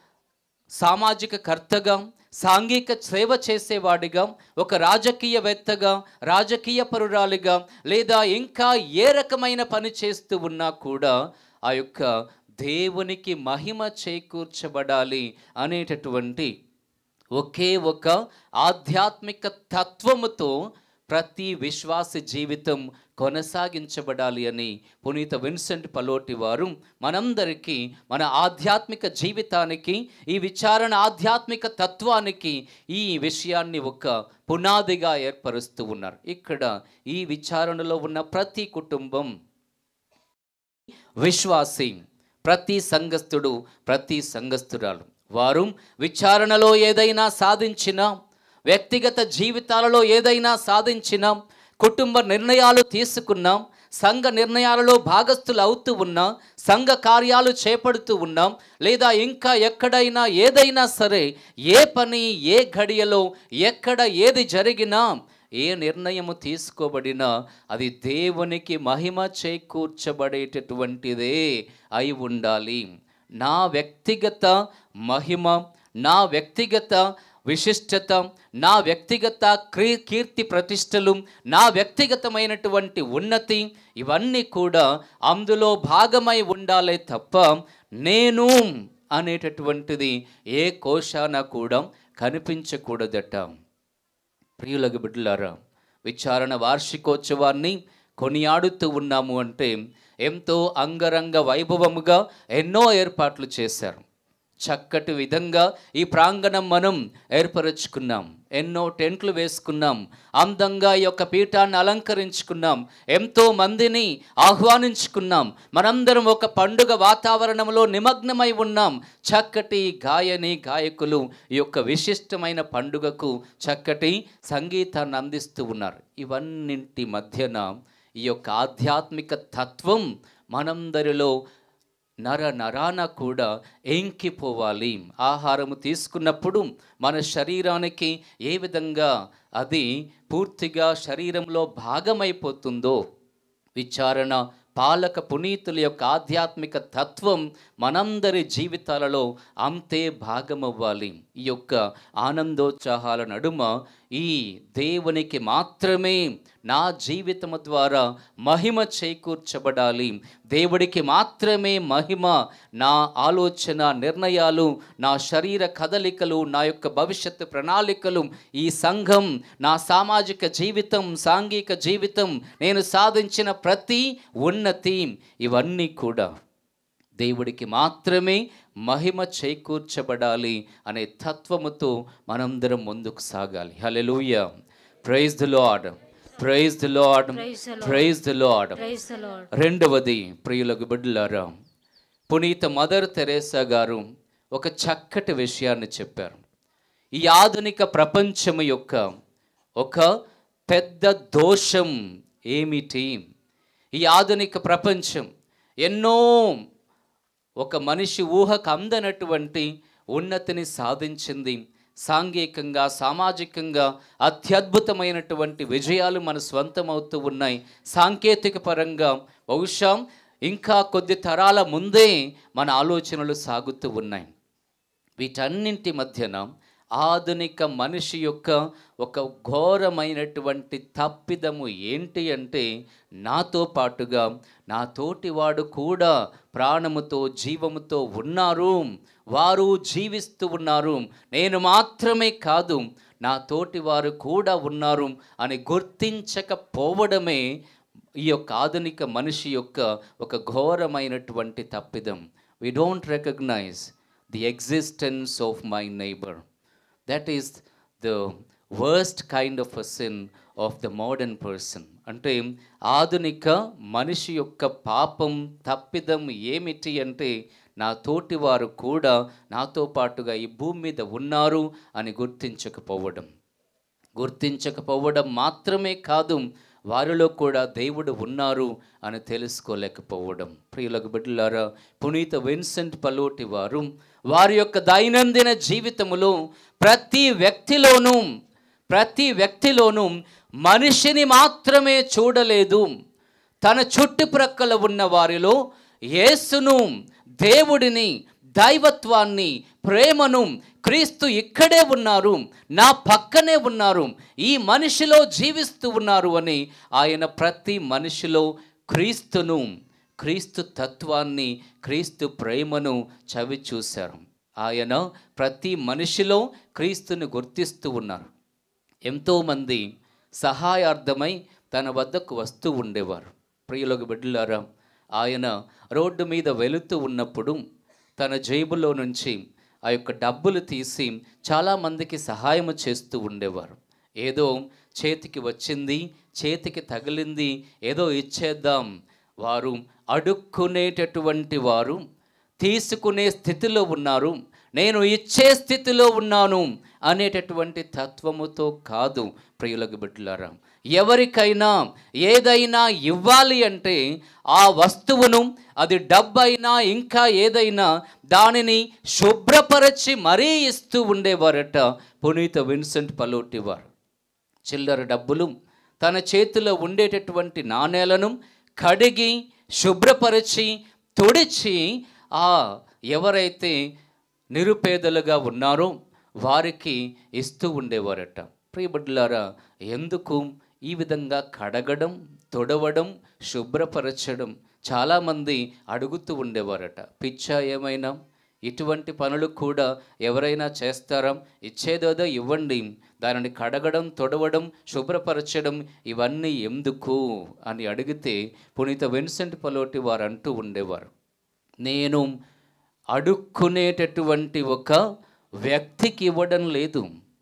[SPEAKER 9] సామాజిక కర్తగా సాంఘిక సేవ చేసేవాడిగా ఒక రాజకీయవేత్తగా రాజకీయ పరురాలిగా లేదా ఇంకా ఏ రకమైన పని చేస్తూ ఉన్నా కూడా ఆ యొక్క దేవునికి మహిమ చేకూర్చబడాలి అనేటటువంటి ఒకే ఒక ఆధ్యాత్మిక తత్వముతో ప్రతి విశ్వాస జీవితం కొనసాగించబడాలి అని పునీత విన్సెంట్ పలోటి వారు మనందరికీ మన ఆధ్యాత్మిక జీవితానికి ఈ విచారణ ఆధ్యాత్మిక తత్వానికి ఈ విషయాన్ని ఒక పునాదిగా ఏర్పరుస్తూ ఉన్నారు ఇక్కడ ఈ విచారణలో ఉన్న ప్రతి కుటుంబం విశ్వాసి ప్రతి సంఘస్థుడు ప్రతి సంఘస్థురాలు వారు విచారణలో ఏదైనా సాధించినా వ్యక్తిగత జీవితాలలో ఏదైనా సాధించినా కుటుంబ నిర్ణయాలు తీసుకున్నాం సంఘ నిర్ణయాలలో భాగస్థులు అవుతూ ఉన్నాం సంఘ కార్యాలు చేపడుతూ ఉన్నాం లేదా ఇంకా ఎక్కడైనా ఏదైనా సరే ఏ పని ఏ ఘడియలో ఎక్కడ ఏది జరిగినా ఏ నిర్ణయము తీసుకోబడినా అది దేవునికి మహిమ చేకూర్చబడేటటువంటిదే అయి ఉండాలి నా వ్యక్తిగత మహిమ నా వ్యక్తిగత విశిష్టత నా వ్యక్తిగత క్రీ కీర్తి ప్రతిష్టలు నా వ్యక్తిగతమైనటువంటి ఉన్నతి ఇవన్నీ కూడా అందులో భాగమై ఉండాలే తప్ప నేను అనేటటువంటిది ఏ కోశాన కూడా కనిపించకూడదట ప్రియులకు బిడ్డలారా విచారణ వార్షికోత్సవాన్ని కొనియాడుతూ ఉన్నాము అంటే ఎంతో అంగరంగ వైభవముగా ఎన్నో ఏర్పాట్లు చేశారు చక్కటి విధంగా ఈ ప్రాంగణం మనం ఏర్పరచుకున్నాం ఎన్నో టెంట్లు వేసుకున్నాం అందంగా ఈ యొక్క పీఠాన్ని అలంకరించుకున్నాం ఎంతో మందిని ఆహ్వానించుకున్నాం మనందరం ఒక పండుగ వాతావరణంలో నిమగ్నమై ఉన్నాం చక్కటి గాయని గాయకులు ఈ యొక్క విశిష్టమైన పండుగకు చక్కటి సంగీతాన్ని అందిస్తూ ఉన్నారు ఇవన్నింటి మధ్యన ఈ యొక్క ఆధ్యాత్మిక తత్వం మనందరిలో నర నరాన కూడా ఎంకిపోవాలి ఆహారము తీసుకున్నప్పుడు మన శరీరానికి ఏ విధంగా అది పూర్తిగా శరీరంలో భాగమైపోతుందో విచారణ పాలక పునీతుల యొక్క ఆధ్యాత్మిక తత్వం మనందరి జీవితాలలో అంతే భాగమవ్వాలి ఈ యొక్క ఆనందోత్సాహాల నడుమ ఈ దేవునికి మాత్రమే నా జీవితము ద్వారా మహిమ చేకూర్చబడాలి దేవుడికి మాత్రమే మహిమ నా ఆలోచన నిర్ణయాలు నా శరీర కదలికలు నా యొక్క భవిష్యత్తు ప్రణాళికలు ఈ సంఘం నా సామాజిక జీవితం సాంఘిక జీవితం నేను సాధించిన ప్రతి ఉన్నతి ఇవన్నీ కూడా దేవుడికి మాత్రమే మహిమ చేకూర్చబడాలి అనే తత్వముతో మనందరం ముందుకు సాగాలి hallelujah praise the Lord praise the Lord praise the Lord రెండవది ప్రియులకు బిడ్డలారా పునీత మదర్ తెరేసా గారు ఒక చక్కటి విషయాన్ని చెప్పారు ఈ ఆధునిక ప్రపంచం యొక్క ఒక పెద్ద దోషం ఏమిటి ఈ ఆధునిక ప్రపంచం ఎన్నో ఒక మనిషి ఊహకు అందనటువంటి ఉన్నతిని సాధించింది సాంఘికంగా సామాజికంగా అత్యద్భుతమైనటువంటి విజయాలు మన స్వంతమవుతూ ఉన్నాయి సాంకేతిక పరంగా బహుశా ఇంకా కొద్ది తరాల ముందే మన ఆలోచనలు సాగుతూ ఉన్నాయి వీటన్నింటి మధ్యన ఆధునిక మనిషి యొక్క ఒక ఘోరమైనటువంటి తప్పిదము ఏంటి అంటే నాతో పాటుగా నా తోటివాడు కూడా ప్రాణముతో జీవముతో ఉన్నారు వారు జీవిస్తూ ఉన్నారు నేను మాత్రమే కాదు నా తోటి వారు కూడా ఉన్నారు అని గుర్తించకపోవడమే ఈ యొక్క ఆధునిక మనిషి యొక్క ఒక ఘోరమైనటువంటి తప్పిదం we don't recognise the existence of my neighbour that is the worst kind of a sin of the modern person అంటే ఆధునిక మనిషి యొక్క పాపం తప్పిదం ఏమిటి అంటే నా తోటి వారు కూడా నాతో పాటుగా ఈ భూమి మీద ఉన్నారు అని గుర్తించకపోవడం గుర్తించకపోవడం మాత్రమే కాదు వారిలో కూడా దేవుడు ఉన్నారు అని తెలుసుకోలేకపోవడం ప్రియులకు బిడ్డలారా పునీత విన్సెంట్ పలోటి వారు వారి యొక్క దైనందిన జీవితములో ప్రతి వ్యక్తిలోనూ ప్రతి వ్యక్తిలోనూ మనిషిని మాత్రమే చూడలేదు తన చుట్టుప్రక్కల ఉన్న వారిలో యేసును దేవుడిని దైవత్వాన్ని ప్రేమను క్రీస్తు ఇక్కడే ఉన్నారు నా పక్కనే ఉన్నారు ఈ మనిషిలో జీవిస్తూ ఉన్నారు అని ఆయన ప్రతి మనిషిలో క్రీస్తును క్రీస్తు తత్వాన్ని క్రీస్తు ప్రేమను చవి చూశారు ఆయన ప్రతి మనిషిలో క్రీస్తుని గుర్తిస్తూ ఉన్నారు ఎంతోమంది సహాయార్థమై తన వద్దకు వస్తూ ఉండేవారు ప్రియులకు బిడ్డలారా ఆయన రోడ్డు మీద వెళుతూ ఉన్నప్పుడు తన జేబులో నుంచి ఆ యొక్క డబ్బులు తీసి చాలామందికి సహాయం చేస్తూ ఉండేవారు ఏదో చేతికి వచ్చింది చేతికి తగిలింది ఏదో ఇచ్చేద్దాం వారు అడుక్కునేటటువంటి వారు తీసుకునే స్థితిలో ఉన్నారు నేను ఇచ్చే స్థితిలో ఉన్నాను అనేటటువంటి తత్వముతో కాదు ప్రియులకు బిడ్డలారా ఎవరికైనా ఏదైనా ఇవ్వాలి అంటే ఆ వస్తువును అది డబ్బైనా ఇంకా ఏదైనా దానిని శుభ్రపరచి మరీ ఇస్తూ ఉండేవారట పునీత విన్సెంట్ పలోటి వారు చిల్లర డబ్బులు తన చేతిలో ఉండేటటువంటి నాణేలను కడిగి శుభ్రపరిచి తుడిచి ఆ ఎవరైతే నిరుపేదలుగా ఉన్నారో వారికి ఇస్తూ ఉండేవారట ప్రియబడ్లారా ఎందుకు ఈ విధంగా కడగడం తొడవడం శుభ్రపరచడం చాలామంది అడుగుతూ ఉండేవారట పిచ్చా ఏమైనా ఇటువంటి పనులు కూడా ఎవరైనా చేస్తారా ఇచ్చేదేదో ఇవ్వండి దానిని కడగడం తొడవడం శుభ్రపరచడం ఇవన్నీ ఎందుకు అని అడిగితే పునీత విన్సెంట్ పలోటి వారు అంటూ ఉండేవారు నేను అడుక్కునేటటువంటి ఒక వ్యక్తికి ఇవ్వడం లేదు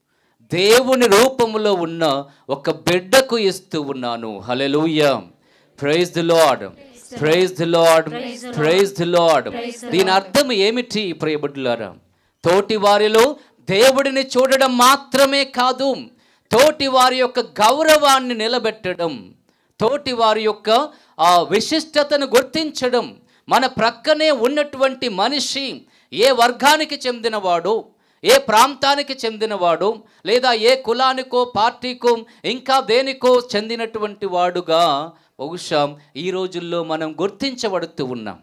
[SPEAKER 9] దేవుని రూపంలో ఉన్న ఒక బిడ్డకు ఇస్తూ ఉన్నాను hallelujah praise the Lord praise the Lord praise the Lord దీని అర్థం ఏమిటి ప్రియబుడ్లారా తోటి వారిలో దేవుడిని చూడడం మాత్రమే కాదు తోటి వారి యొక్క గౌరవాన్ని నిలబెట్టడం తోటి వారి యొక్క ఆ విశిష్టతను గుర్తించడం మన ప్రక్కనే ఉన్నటువంటి మనిషి ఏ వర్గానికి చెందినవాడో ఏ ప్రాంతానికి చెందినవాడు లేదా ఏ కులానికో పార్టీకో ఇంకా దేనికో చెందినటువంటి వాడుగా బహుశా ఈ రోజుల్లో మనం గుర్తించబడుతూ ఉన్నాం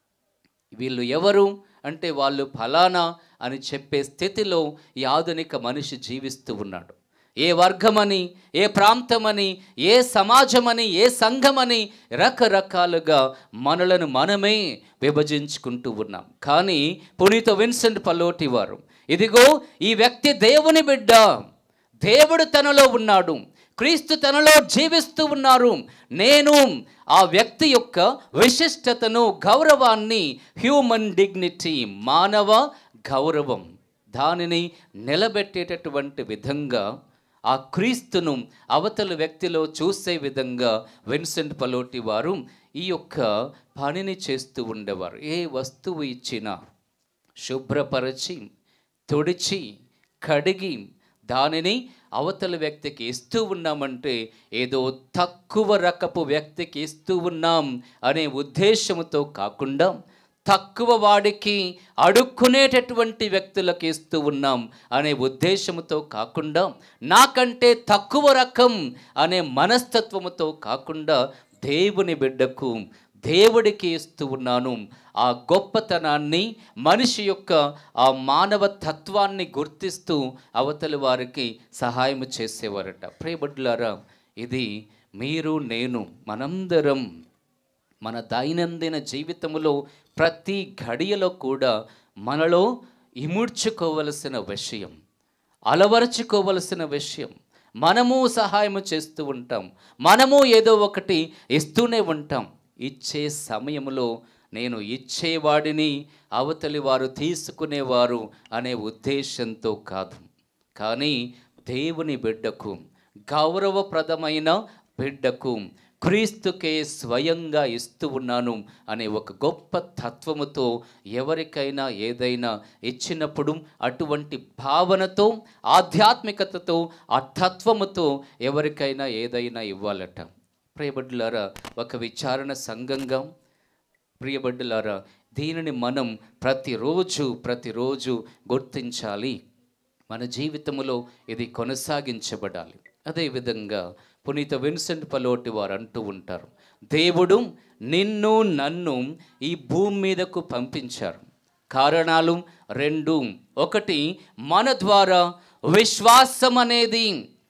[SPEAKER 9] వీళ్ళు ఎవరు అంటే వాళ్ళు ఫలానా అని చెప్పే స్థితిలో ఈ ఆధునిక మనిషి జీవిస్తూ ఉన్నాడు ఏ వర్గమని ఏ ప్రాంతమని ఏ సమాజమని ఏ సంఘమని రకరకాలుగా మనలను మనమే విభజించుకుంటూ ఉన్నాం కానీ పునీత విన్సెంట్ పల్లోటి వారు ఇదిగో ఈ వ్యక్తి దేవుని బిడ్డ దేవుడు తనలో ఉన్నాడు క్రీస్తు తనలో జీవిస్తూ ఉన్నారు నేను ఆ వ్యక్తి యొక్క విశిష్టతను గౌరవాన్ని హ్యూమన్ డిగ్నిటీ మానవ గౌరవం దానిని నిలబెట్టేటటువంటి విధంగా ఆ క్రీస్తును అవతల వ్యక్తిలో చూసే విధంగా విన్సెంట్ పలోటి వారు ఈ యొక్క పనిని చేస్తూ ఉండేవారు ఏ వస్తువు ఇచ్చినా శుభ్రపరచి తుడిచి కడిగి దానిని అవతల వ్యక్తికి ఇస్తూ ఉన్నామంటే ఏదో తక్కువ రకపు వ్యక్తికి ఇస్తూ ఉన్నాం అనే ఉద్దేశంతో కాకుండా తక్కువ వాడికి అడుక్కునేటటువంటి వ్యక్తులకు ఇస్తూ ఉన్నాం అనే ఉద్దేశంతో కాకుండా నాకంటే తక్కువ రకం అనే మనస్తత్వముతో కాకుండా దేవుని బిడ్డకు దేవుడికి ఇస్తూ ఉన్నాను ఆ గొప్పతనాన్ని మనిషి యొక్క ఆ మానవ తత్వాన్ని గుర్తిస్తూ అవతలి వారికి సహాయం చేసేవారట ప్రియబడ్లారా ఇది మీరు నేను మనందరం మన దైనందిన జీవితంలో ప్రతి ఘడియలో కూడా మనలో ఇముడ్చుకోవలసిన విషయం అలవరుచుకోవలసిన విషయం మనము సహాయం చేస్తూ ఉంటాం మనము ఏదో ఒకటి ఇస్తూనే ఉంటాం ఇచ్చే సమయంలో నేను ఇచ్చేవాడిని అవతలి వారు తీసుకునేవారు అనే ఉద్దేశంతో కాదు కానీ దేవుని బిడ్డకు గౌరవప్రదమైన బిడ్డకు క్రీస్తుకే స్వయంగా ఇస్తూ ఉన్నాను అనే ఒక గొప్ప తత్వముతో ఎవరికైనా ఏదైనా ఇచ్చినప్పుడు అటువంటి భావనతో ఆధ్యాత్మికతతో ఆ తత్వముతో ఎవరికైనా ఏదైనా ఇవ్వాలట ప్రియబడ్డులారా ఒక విచారణ సంఘంగా ప్రియబడ్డులారా దీనిని మనం ప్రతిరోజు ప్రతిరోజు గుర్తించాలి మన జీవితంలో ఇది కొనసాగించబడాలి అదేవిధంగా పునీత విన్సెంట్ పలోటి వారు అంటూ ఉంటారు దేవుడు నిన్ను నన్ను ఈ భూమి మీదకు పంపించారు కారణాలు రెండు ఒకటి మన ద్వారా విశ్వాసం అనేది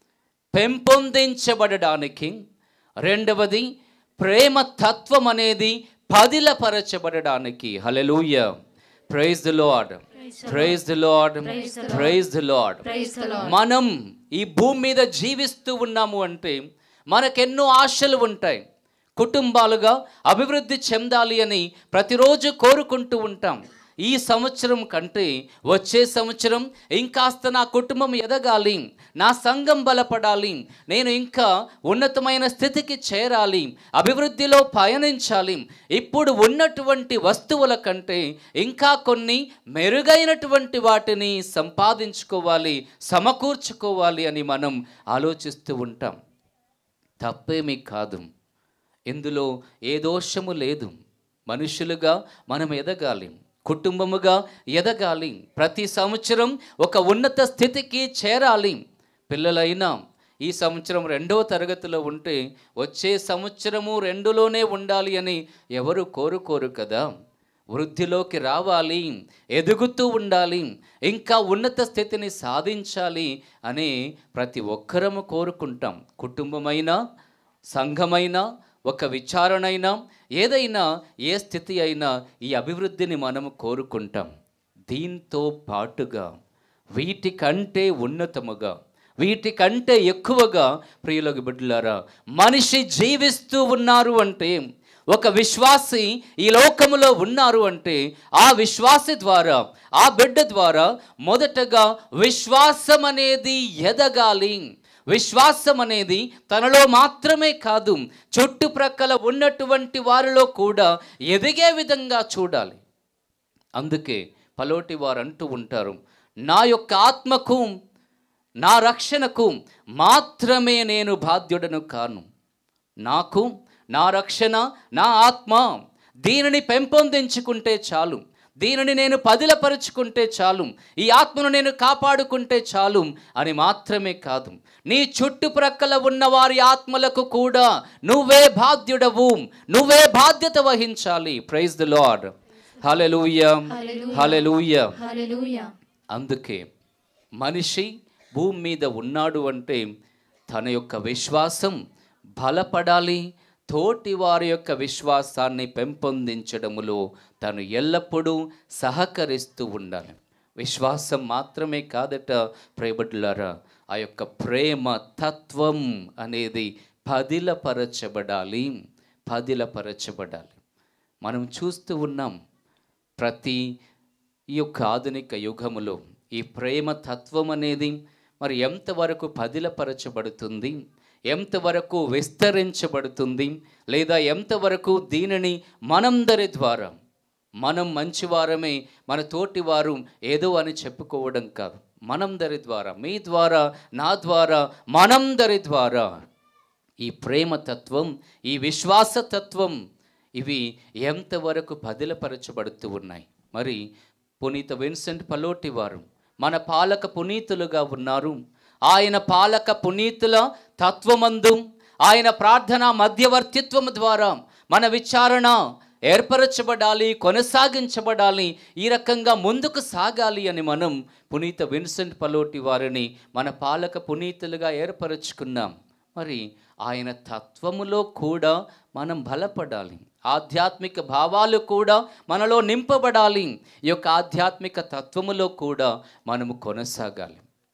[SPEAKER 9] పెంపొందించబడడానికి రెండవది ప్రేమ తత్వం అనేది పదిలపరచబడడానికి hallelujah praise the lord praise the lord praise the Lord మనం ఈ భూమి మీద జీవిస్తూ ఉన్నాము అంటే మనకెన్నో ఆశలు ఉంటాయి కుటుంబాలుగా అభివృద్ధి చెందాలి అని ప్రతిరోజు కోరుకుంటూ ఉంటాం ఈ సంవత్సరం కంటే వచ్చే సంవత్సరం ఇంకాస్త నా కుటుంబం ఎదగాలి నా సంఘం బలపడాలి నేను ఇంకా ఉన్నతమైన స్థితికి చేరాలి అభివృద్ధిలో పయనించాలి ఇప్పుడు ఉన్నటువంటి వస్తువుల కంటే ఇంకా కొన్ని మెరుగైనటువంటి వాటిని సంపాదించుకోవాలి సమకూర్చుకోవాలి అని మనం ఆలోచిస్తూ ఉంటాం తప్పేమీ కాదు ఇందులో ఏ దోషము లేదు మనుషులుగా మనం ఎదగాలి కుటుంబముగా ఎదగాలి ప్రతి సంవత్సరం ఒక ఉన్నత స్థితికి చేరాలి పిల్లలైనా ఈ సంవత్సరం రెండవ తరగతిలో ఉంటే వచ్చే సంవత్సరము రెండులోనే ఉండాలి అని ఎవరు కోరుకోరు కదా వృద్ధిలోకి రావాలి ఎదుగుతూ ఉండాలి ఇంకా ఉన్నత స్థితిని సాధించాలి అని ప్రతి ఒక్కరము కోరుకుంటాం కుటుంబమైనా సంఘమైనా ఒక విచారణైనా ఏదైనా ఏ స్థితి అయినా ఈ అభివృద్ధిని మనము కోరుకుంటాం దీంతో పాటుగా వీటికంటే ఉన్నతముగా వీటికంటే ఎక్కువగా ప్రియులకు బిడ్డలారా మనిషి జీవిస్తూ ఉన్నారు అంటే ఒక విశ్వాసి ఈ లోకములో ఉన్నారు అంటే ఆ విశ్వాసి ద్వారా ఆ బిడ్డ ద్వారా మొదటగా విశ్వాసం అనేది ఎదగాలి విశ్వాసం అనేది తనలో మాత్రమే కాదు చుట్టుప్రక్కల ఉన్నటువంటి వారిలో కూడా ఎదిగే విధంగా చూడాలి అందుకే పలోటి వారు అంటూ ఉంటారు నా యొక్క ఆత్మకు నా రక్షణకు మాత్రమే నేను బాధ్యుడను కాను నాకు నా రక్షణ నా ఆత్మ దీనిని పెంపొందించుకుంటే చాలు దీనిని నేను పదిలపరుచుకుంటే చాలు ఈ ఆత్మను నేను కాపాడుకుంటే చాలు అని మాత్రమే కాదు నీ చుట్టుప్రక్కల ఉన్న వారి ఆత్మలకు కూడా నువ్వే బాధ్యుడవు నువ్వే బాధ్యత వహించాలి praise the Lord hallelujah hallelujah
[SPEAKER 5] hallelujah
[SPEAKER 9] అందుకే మనిషి భూమి మీద ఉన్నాడు అంటే తన యొక్క విశ్వాసం బలపడాలి తోటి వారి యొక్క విశ్వాసాన్ని పెంపొందించడములో తను ఎల్లప్పుడూ సహకరిస్తూ ఉండాలి విశ్వాసం మాత్రమే కాదట ప్రేబడ్లారా ఆ యొక్క ప్రేమ తత్వం అనేది పదిలపరచబడాలి పదిలపరచబడాలి మనం చూస్తూ ఉన్నాం ప్రతి ఈ యొక్క ఆధునిక యుగములో ఈ ప్రేమ తత్వం అనేది మరి ఎంతవరకు పదిలపరచబడుతుంది ఎంతవరకు విస్తరించబడుతుంది లేదా ఎంతవరకు దీనిని మనందరి ద్వారా మనం మంచివారమే మన తోటి వారు ఏదో అని చెప్పుకోవడం కాదు మనందరి ద్వారా మీ ద్వారా నా ద్వారా మనందరి ద్వారా ఈ ప్రేమ తత్వం ఈ విశ్వాస తత్వం ఇవి ఎంతవరకు పదిలపరచబడుతూ ఉన్నాయి మరి పునీత విన్సెంట్ పలోటి వారు మన పాలక పునీతులుగా ఉన్నారు ఆయన పాలక పునీతుల తత్వమందు ఆయన ప్రార్థన మధ్యవర్తిత్వం ద్వారా మన విచారణ ఏర్పరచబడాలి కొనసాగించబడాలి ఈ రకంగా ముందుకు సాగాలి అని మనం పునీత విన్సెంట్ పలోటి వారిని మన పాలక పునీతులుగా ఏర్పరచుకున్నాం మరి ఆయన తత్వములో కూడా మనం బలపడాలి ఆధ్యాత్మిక భావాలు కూడా మనలో నింపబడాలి ఈ యొక్క ఆధ్యాత్మిక తత్వములో కూడా మనము కొనసాగాలి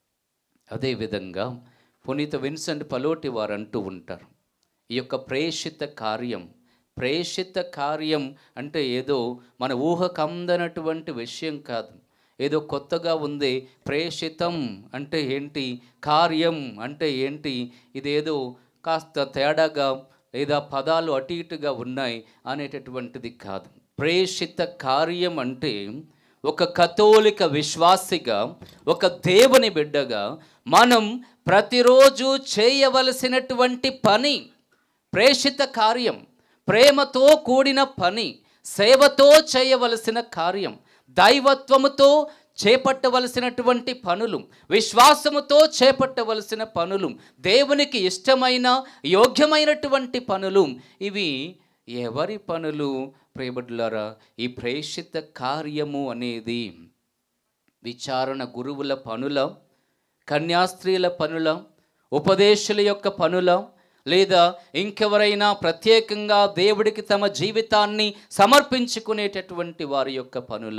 [SPEAKER 9] అదేవిధంగా పునీత విన్సెంట్ పలోటి వారు అంటూ ఉంటారు ఈ యొక్క ప్రేషిత కార్యం ప్రేషిత కార్యం అంటే ఏదో మన ఊహకందనటువంటి విషయం కాదు ఏదో కొత్తగా ఉంది ప్రేషితం అంటే ఏంటి కార్యం అంటే ఏంటి ఇదేదో కాస్త తేడాగా లేదా పదాలు అటు ఇటుగా ఉన్నాయి అనేటటువంటిది కాదు ప్రేషిత కార్యం అంటే ఒక కథోలిక విశ్వాసిగా ఒక దేవుని బిడ్డగా మనం ప్రతిరోజు చేయవలసినటువంటి పని ప్రేషిత కార్యం ప్రేమతో కూడిన పని సేవతో చేయవలసిన కార్యం దైవత్వముతో చేపట్టవలసినటువంటి పనులు విశ్వాసముతో చేపట్టవలసిన పనులు దేవునికి ఇష్టమైన యోగ్యమైనటువంటి పనులు ఇవి ఎవరి పనులు ప్రేమడులారా ఈ ప్రేషిత కార్యము అనేది విచారణ గురువుల పనుల కన్యాస్త్రీల పనుల ఉపదేశుల యొక్క పనుల లేదా ఇంకెవరైనా ప్రత్యేకంగా దేవుడికి తమ జీవితాన్ని సమర్పించుకునేటటువంటి వారి యొక్క పనుల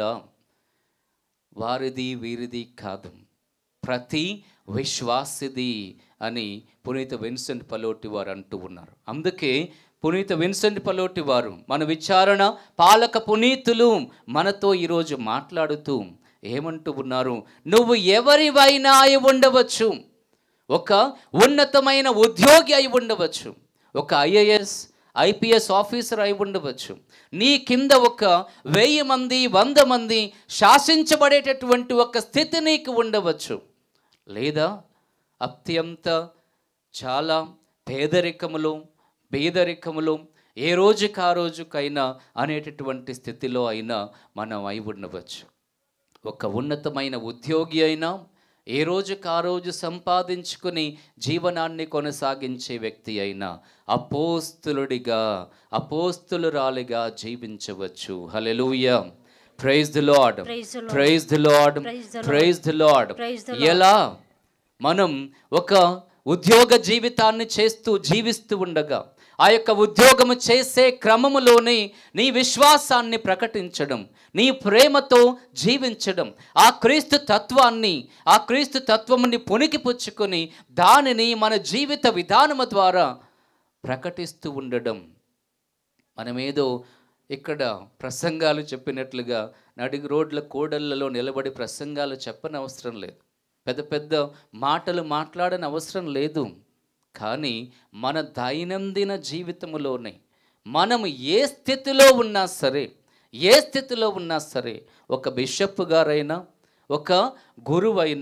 [SPEAKER 9] వారిది వీరిది కాదు ప్రతి విశ్వాసిది అని పునీత విన్సెంట్ పలోటి వారు అంటూ ఉన్నారు అందుకే పునీత విన్సెంట్ పలోటి వారు మన విచారణ పాలక పునీతులు మనతో ఈరోజు మాట్లాడుతూ ఏమంటూ ఉన్నారు నువ్వు ఎవరివైనా అయి ఉండవచ్చు ఒక ఉన్నతమైన ఉద్యోగి అయి ఉండవచ్చు ఒక ఐఏఎస్ ఐపీఎస్ ఆఫీసర్ అయి ఉండవచ్చు నీ కింద ఒక వెయ్యి మంది వంద మంది శాసించబడేటటువంటి ఒక స్థితి నీకు ఉండవచ్చు లేదా అత్యంత చాలా పేదరికములో పేదరికములో ఏ రోజుకి ఆ రోజుకైనా అనేటటువంటి స్థితిలో అయినా మనం అయి ఉండవచ్చు ఒక ఉన్నతమైన ఉద్యోగి అయినా ఏ రోజుకి ఆ రోజు సంపాదించుకుని జీవనాన్ని కొనసాగించే వ్యక్తి అయినా అపోస్తులుడిగా అపోస్తులురాలిగా జీవించవచ్చు hallelujah praise the Lord
[SPEAKER 5] Praise the Lord.
[SPEAKER 9] Praise the Lord
[SPEAKER 5] Praise the Lord.
[SPEAKER 9] Praise the Lord
[SPEAKER 5] Praise the Lord.
[SPEAKER 9] ఎలా మనం ఒక ఉద్యోగ జీవితాన్ని చేస్తూ జీవిస్తూ ఉండగా ఆ యొక్క ఉద్యోగము చేసే క్రమములోనే నీ విశ్వాసాన్ని ప్రకటించడం నీ ప్రేమతో జీవించడం ఆ క్రీస్తు తత్వాన్ని ఆ క్రీస్తు తత్వముని పునికి పుచ్చుకొని దానిని మన జీవిత విధానము ద్వారా ప్రకటిస్తూ ఉండడం మనమేదో ఇక్కడ ప్రసంగాలు చెప్పినట్లుగా నడిగి రోడ్ల కూడళ్లలో నిలబడి ప్రసంగాలు చెప్పనవసరం లేదు పెద్ద పెద్ద మాటలు మాట్లాడని అవసరం లేదు కానీ మన దైనందిన జీవితంలోనే మనం ఏ స్థితిలో ఉన్నా సరే ఏ స్థితిలో ఉన్నా సరే ఒక బిషప్ గారైనా ఒక గురువైనా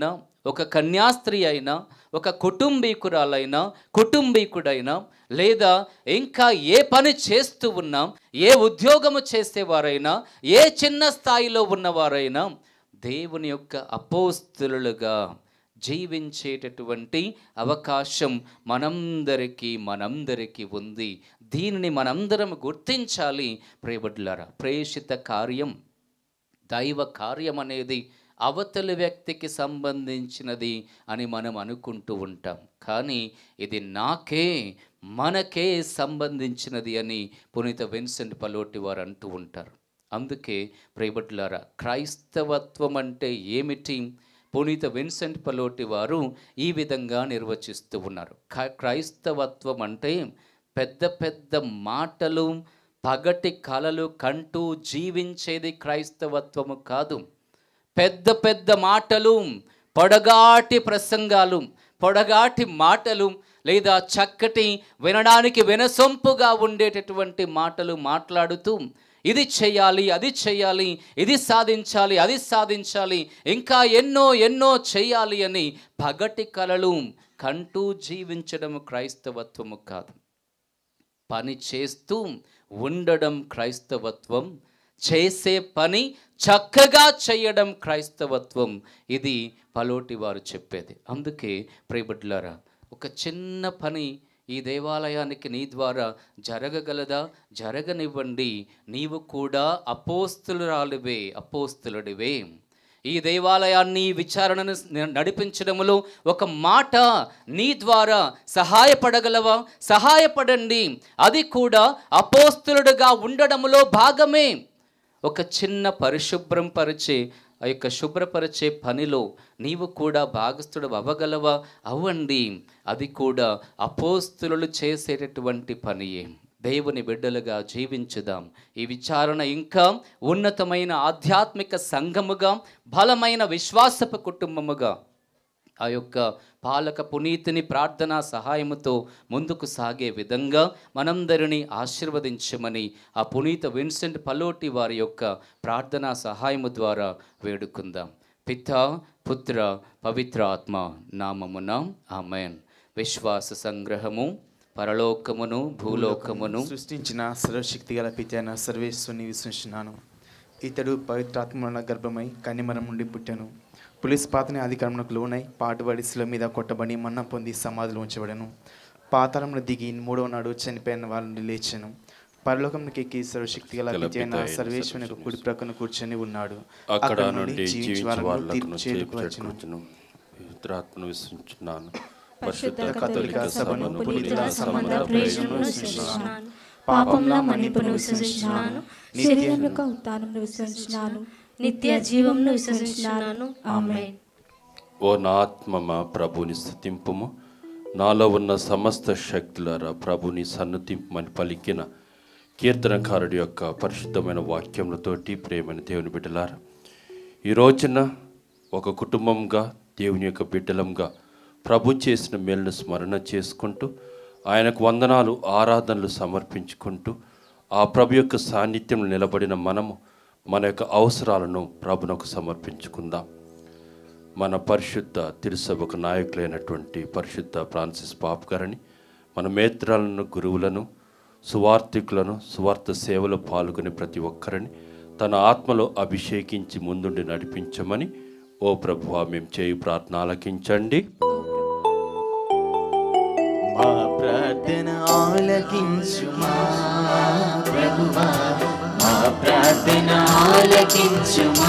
[SPEAKER 9] ఒక కన్యాస్త్రీ అయినా ఒక కుటుంబీకురాలైనా కుటుంబీకుడైనా లేదా ఇంకా ఏ పని చేస్తూ ఉన్నా ఏ ఉద్యోగము చేసేవారైనా ఏ చిన్న స్థాయిలో ఉన్నవారైనా దేవుని యొక్క అపోస్తులుగా జీవించేటటువంటి అవకాశం మనందరికీ మనందరికీ ఉంది దీనిని మనందరం గుర్తించాలి ప్రేబడ్లారా ప్రేషిత కార్యం దైవ కార్యం అనేది అవతలి వ్యక్తికి సంబంధించినది అని మనం అనుకుంటూ ఉంటాం కానీ ఇది నాకే మనకే సంబంధించినది అని పునీత విన్సెంట్ పలోటి వారు అంటూ ఉంటారు అందుకే ప్రేబట్లారా క్రైస్తవత్వం అంటే ఏమిటి పునీత విన్సెంట్ పలోటి వారు ఈ విధంగా నిర్వచిస్తూ ఉన్నారు క్రై- క్రైస్తవత్వం అంటే పెద్ద పెద్ద మాటలు పగటి కలలు కంటూ జీవించేది క్రైస్తవత్వము కాదు పెద్ద పెద్ద మాటలు పొడగాటి ప్రసంగాలు పొడగాటి మాటలు లేదా చక్కటి వినడానికి వినసొంపుగా ఉండేటటువంటి మాటలు మాట్లాడుతూ ఇది చేయాలి అది చేయాలి ఇది సాధించాలి అది సాధించాలి ఇంకా ఎన్నో ఎన్నో చేయాలి అని పగటి కలలు కంటూ జీవించడం క్రైస్తవత్వము కాదు పని చేస్తూ ఉండడం క్రైస్తవత్వం చేసే పని చక్కగా చేయడం క్రైస్తవత్వం ఇది పలోటి వారు చెప్పేది అందుకే ప్రేబడ్లారా ఒక చిన్న పని ఈ దేవాలయానికి నీ ద్వారా జరగగలదా జరగనివ్వండి నీవు కూడా అపోస్తులురాలివే అపోస్తులుడివే ఈ దేవాలయాన్ని ఈ విచారణను న- నడిపించడంలో ఒక మాట నీ ద్వారా సహాయపడగలవా సహాయపడండి అది కూడా అపోస్తులుడుగా ఉండడంలో భాగమే ఒక చిన్న పరిశుభ్రం పరిచే ఆ యొక్క శుభ్రపరిచే పనిలో నీవు కూడా భాగస్థుడు అవ్వగలవా అవ్వండి అది కూడా అపోస్తులు చేసేటటువంటి పనియే దేవుని బిడ్డలుగా జీవించుదాం ఈ విచారణ ఇంకా ఉన్నతమైన ఆధ్యాత్మిక సంఘముగా బలమైన విశ్వాసపు కుటుంబముగా ఆ యొక్క పాలక పునీతిని ప్రార్థనా సహాయముతో ముందుకు సాగే విధంగా మనందరినీ ఆశీర్వదించమని ఆ పునీత విన్సెంట్ పలోటి వారి యొక్క ప్రార్థనా సహాయము ద్వారా వేడుకుందాం పిత పుత్ర పవిత్ర ఆత్మ నామమున ఆమెన్ విశ్వాస సంగ్రహము పరలోకమును భూలోకమును
[SPEAKER 10] సృష్టించిన సర్వశక్తి గల పితైన సర్వేశ్వరుని విశ్వసిస్తున్నాను ఇతడు పవిత్రాత్మల గర్భమై కన్యమరం నుండి పుట్టాను పులిస్ పాతని అధికారంలోకి లోనై పాటుబడి శిల మీద కొట్టబడి మన్న పొంది సమాధిలో ఉంచబడను పాతాళంలో దిగి మూడవ నాడు చనిపోయిన వాళ్ళని లేచాను పరలోకంలోకి ఎక్కి సర్వశక్తి గల
[SPEAKER 11] గల
[SPEAKER 10] పితైన
[SPEAKER 11] పితైన
[SPEAKER 10] సర్వేశ్వరుని యొక్క కుడి ప్రక్కన కూర్చొని ఉన్నాడు
[SPEAKER 11] అక్కడ నుండి జీవించే
[SPEAKER 10] వాళ్ళను
[SPEAKER 11] వాళ్ళకు
[SPEAKER 10] తీర్పు చేయుటకు వచ్చును.
[SPEAKER 11] చేర్చుకొచ్చును పవిత్రాత్మను విశ్వసించున్నాను
[SPEAKER 5] పరిశుద్ధ
[SPEAKER 11] పరిశుద్ధ
[SPEAKER 5] కథోలిక
[SPEAKER 11] కథోలిక
[SPEAKER 5] సభను
[SPEAKER 11] సభను
[SPEAKER 5] పునీతుల
[SPEAKER 11] పునీతుల
[SPEAKER 5] సంబంధ
[SPEAKER 11] సంబంధ
[SPEAKER 5] ప్రయోజనమును
[SPEAKER 11] ప్రయోజనమును
[SPEAKER 5] విశ్వసించున్నాను పాపంలో మన్నిపును విశ్వసించున్నాను
[SPEAKER 6] శరీరం యొక్క ఉత్థానమును విశ్వసించినాను
[SPEAKER 5] నిత్య జీవమును విశ్వసించున్నాను ఆమేన్
[SPEAKER 11] ఓ నా ఆత్మమ ప్రభుని స్థుతింపుము నాలో ఉన్న సమస్త శక్తులారా ప్రభుని సన్నతింపమని పలికిన కీర్తనకారుడి యొక్క పరిశుద్ధమైన వాక్యములతోటి ప్రేమని దేవుని బిడ్డలారా ఈ రోజున ఒక కుటుంబంగా దేవుని యొక్క బిడ్డలంగా ప్రభు చేసిన మేలును స్మరణ చేసుకుంటూ ఆయనకు వందనాలు ఆరాధనలు సమర్పించుకుంటూ ఆ ప్రభు యొక్క సాన్నిధ్యంలో నిలబడిన మనము మన యొక్క అవసరాలను ప్రభునకు సమర్పించుకుందాం మన పరిశుద్ధ తిరుసభకు నాయకులైనటువంటి పరిశుద్ధ ఫ్రాన్సిస్ పాప్ గారిని మన మేత్రాలను గురువులను సువార్థికులను సువార్త సేవలో పాల్గొనే ప్రతి ఒక్కరిని తన ఆత్మలో అభిషేకించి ముందుండి నడిపించమని ఓ ప్రభువా మేము చేయి ప్రార్థన ఆలకించండి
[SPEAKER 10] మా ప్రార్థన ఆలకించుమా ప్రభువా మా ప్రార్థన ఆలకించుమా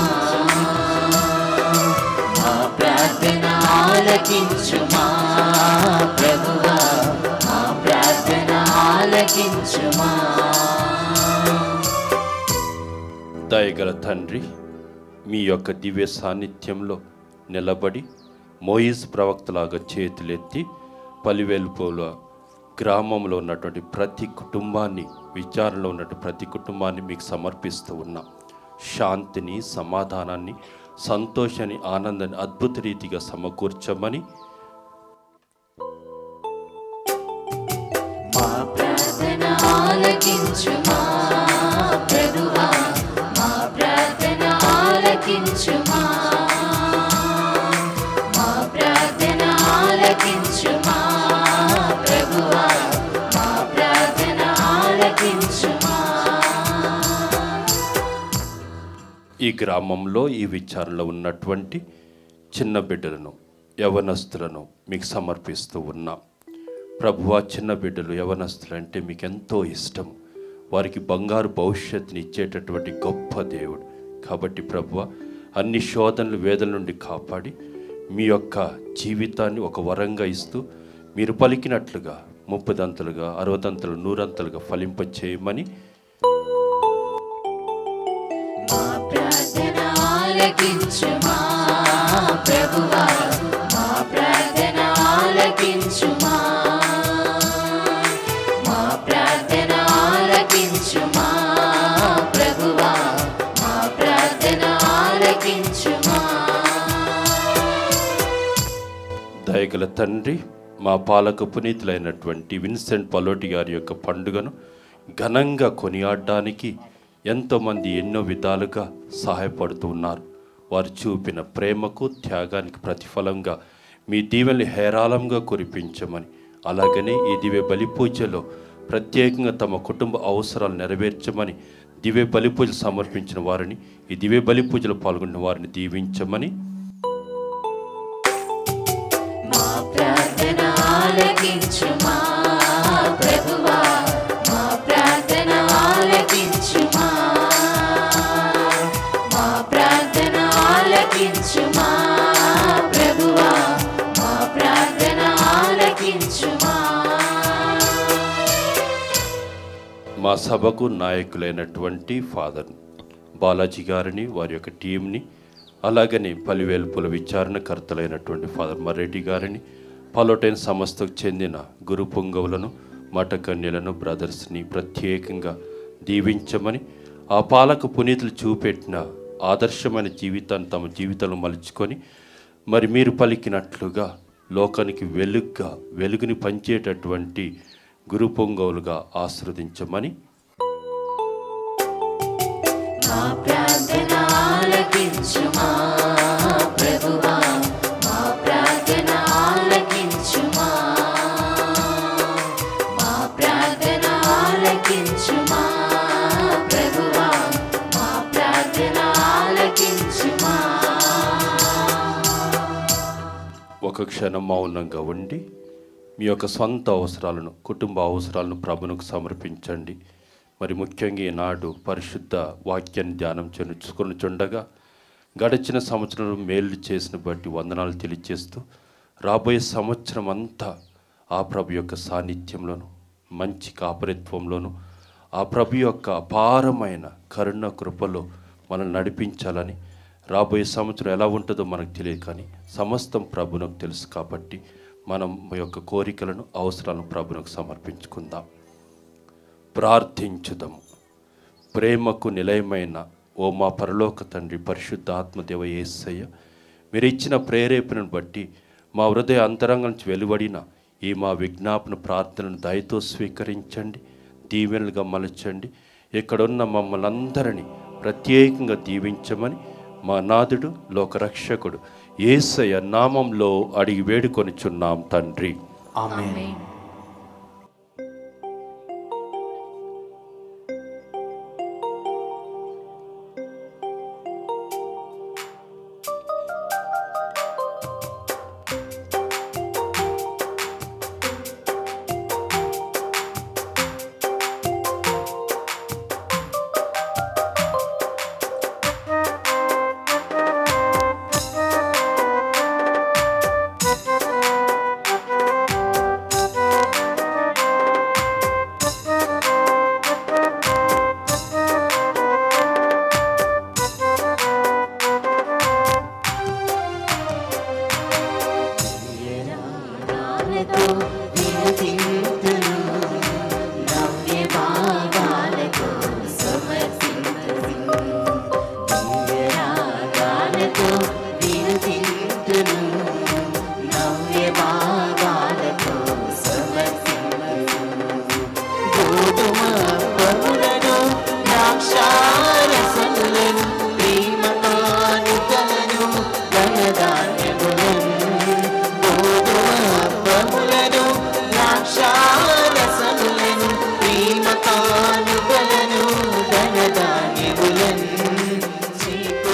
[SPEAKER 10] మా ప్రార్థన ఆలకించుమా ప్రభువా మా ప్రార్థన ఆలకించుమా
[SPEAKER 11] దయగల తండ్రి మీ యొక్క దివ్య సాన్నిధ్యంలో నిలబడి మోయిస్ ప్రవక్తలాగా చేతులెత్తి పలివెలుపుల గ్రామంలో ఉన్నటువంటి ప్రతి కుటుంబాన్ని విచారణలో ఉన్నటువంటి ప్రతి కుటుంబాన్ని మీకు సమర్పిస్తూ ఉన్నాం శాంతిని సమాధానాన్ని సంతోషాన్ని ఆనందాన్ని అద్భుత రీతిగా సమకూర్చమని
[SPEAKER 10] మా
[SPEAKER 5] ప్రార్థన ఆలకించుమా ప్రభువా మా ప్రార్థన ఆలకించుమా మా
[SPEAKER 11] ఈ గ్రామంలో ఈ విచారణలో ఉన్నటువంటి చిన్న బిడ్డలను యవనస్తులను మీకు సమర్పిస్తూ ఉన్నాం ప్రభు ఆ చిన్న బిడ్డలు యవనస్తులు అంటే మీకు ఎంతో ఇష్టం వారికి బంగారు భవిష్యత్తుని ఇచ్చేటటువంటి గొప్ప దేవుడు కాబట్టి ప్రభు అన్ని శోధనలు వేదల నుండి కాపాడి మీ యొక్క జీవితాన్ని ఒక వరంగా ఇస్తూ మీరు పలికినట్లుగా ముప్పదంతలుగా అరవదంతలు నూరంతలుగా ఫలింపచేయమని
[SPEAKER 5] ప్రార్థన ఆలకించుమా ప్రభువా మా ప్రార్థన ఆలకించుమా మా ప్రార్థన ఆలకించుమా ప్రభువా మా ప్రార్థన ఆలకించుమా
[SPEAKER 11] దయగల తండ్రి మా పాలక పునీతులైనటువంటి విన్సెంట్ పలోటి గారి యొక్క పండుగను ఘనంగా కొనియాడడానికి ఎంతోమంది ఎన్నో విధాలుగా సహాయపడుతూ ఉన్నారు వారు చూపిన ప్రేమకు త్యాగానికి ప్రతిఫలంగా మీ దీవెని హేరాళంగా కురిపించమని అలాగనే ఈ దివ్య బలి పూజలో ప్రత్యేకంగా తమ కుటుంబ అవసరాలు నెరవేర్చమని దివ్య బలి పూజలు సమర్పించిన వారిని ఈ దివ్య బలి పూజలో పాల్గొన్న వారిని దీవించమని
[SPEAKER 5] మా ప్రార్థన ఆలకించుమా ప్రభువా మా ప్రార్థన ఆలకించుమా మా ప్రార్థన ఆలకించుమా ప్రభువా మా ప్రార్థన ఆలకించుమా
[SPEAKER 11] మా సభకు నాయకులైనటువంటి ఫాదర్ బాలాజీ గారిని వారి యొక్క టీంని అలాగనే పలివేల్పుల విచారణకర్తలైనటువంటి ఫాదర్ మర్రెడ్డి గారిని పలోటైన సంస్థకు చెందిన గురు పొంగవులను మఠకన్యలను బ్రదర్స్ని ప్రత్యేకంగా దీవించమని ఆ పాలక పునీతులు చూపెట్టిన ఆదర్శమైన జీవితాన్ని తమ జీవితంలో మలుచుకొని మరి మీరు పలికినట్లుగా లోకానికి వెలుగ్గా వెలుగుని పంచేటటువంటి గురు పొంగవులుగా ఆశ్రదించమని
[SPEAKER 5] మా ప్రార్థన ఆలకించుమా ప్రభువా మా ప్రార్థన ఆలకించుమా మా ప్రార్థన ఆలకించుమా ప్రభువా మా ప్రార్థన ఆలకించుమా
[SPEAKER 11] ఒక క్షణం మౌనంగా ఉండి మీ యొక్క సొంత అవసరాలను కుటుంబ అవసరాలను ప్రభునికి సమర్పించండి మరి ముఖ్యంగా ఈనాడు పరిశుద్ధ వాక్యాన్ని ధ్యానం చేసుకొని చుండగా గడిచిన సంవత్సరం మేలు చేసిన బట్టి వందనాలు తెలియజేస్తూ రాబోయే సంవత్సరం అంతా ఆ ప్రభు యొక్క సాన్నిధ్యంలోను మంచి కాపరిత్వంలోను ఆ ప్రభు యొక్క అపారమైన కరుణ కృపలో మనల్ని నడిపించాలని రాబోయే సంవత్సరం ఎలా ఉంటుందో మనకు తెలియదు కానీ సమస్తం ప్రభునకు తెలుసు కాబట్టి మనం మా యొక్క కోరికలను అవసరాలను ప్రభునకు సమర్పించుకుందాం ప్రార్థించుదాము ప్రేమకు నిలయమైన ఓ మా పరలోక తండ్రి పరిశుద్ధ ఆత్మదేవ యేసయ్య మీరు ఇచ్చిన ప్రేరేపణను బట్టి మా హృదయ అంతరంగం నుంచి వెలువడిన ఈ మా విజ్ఞాపన ప్రార్థనను దయతో స్వీకరించండి దీవెనలుగా మలచండి ఇక్కడున్న మమ్మల్ని అందరినీ ప్రత్యేకంగా దీవించమని మా నాథుడు లోకరక్షకుడు యేసయ్య నామంలో అడిగి వేడుకొనిచున్నాం తండ్రి
[SPEAKER 7] ఆమె
[SPEAKER 5] గాలతో వినుతింతును నవ్య భాగాలతో సమర్పింతును గాలతో వినుతింతును నవ్య భాగాలతో సమర్పింతును గోధుమ పరులను ద్రాక్షారసములను ప్రేమకానుకలను ధనధాన్యములను గోధుమలను ద్రాక్షారసములను ప్రేమకానుకలను ధనధాన్యములను చేకూర్చుము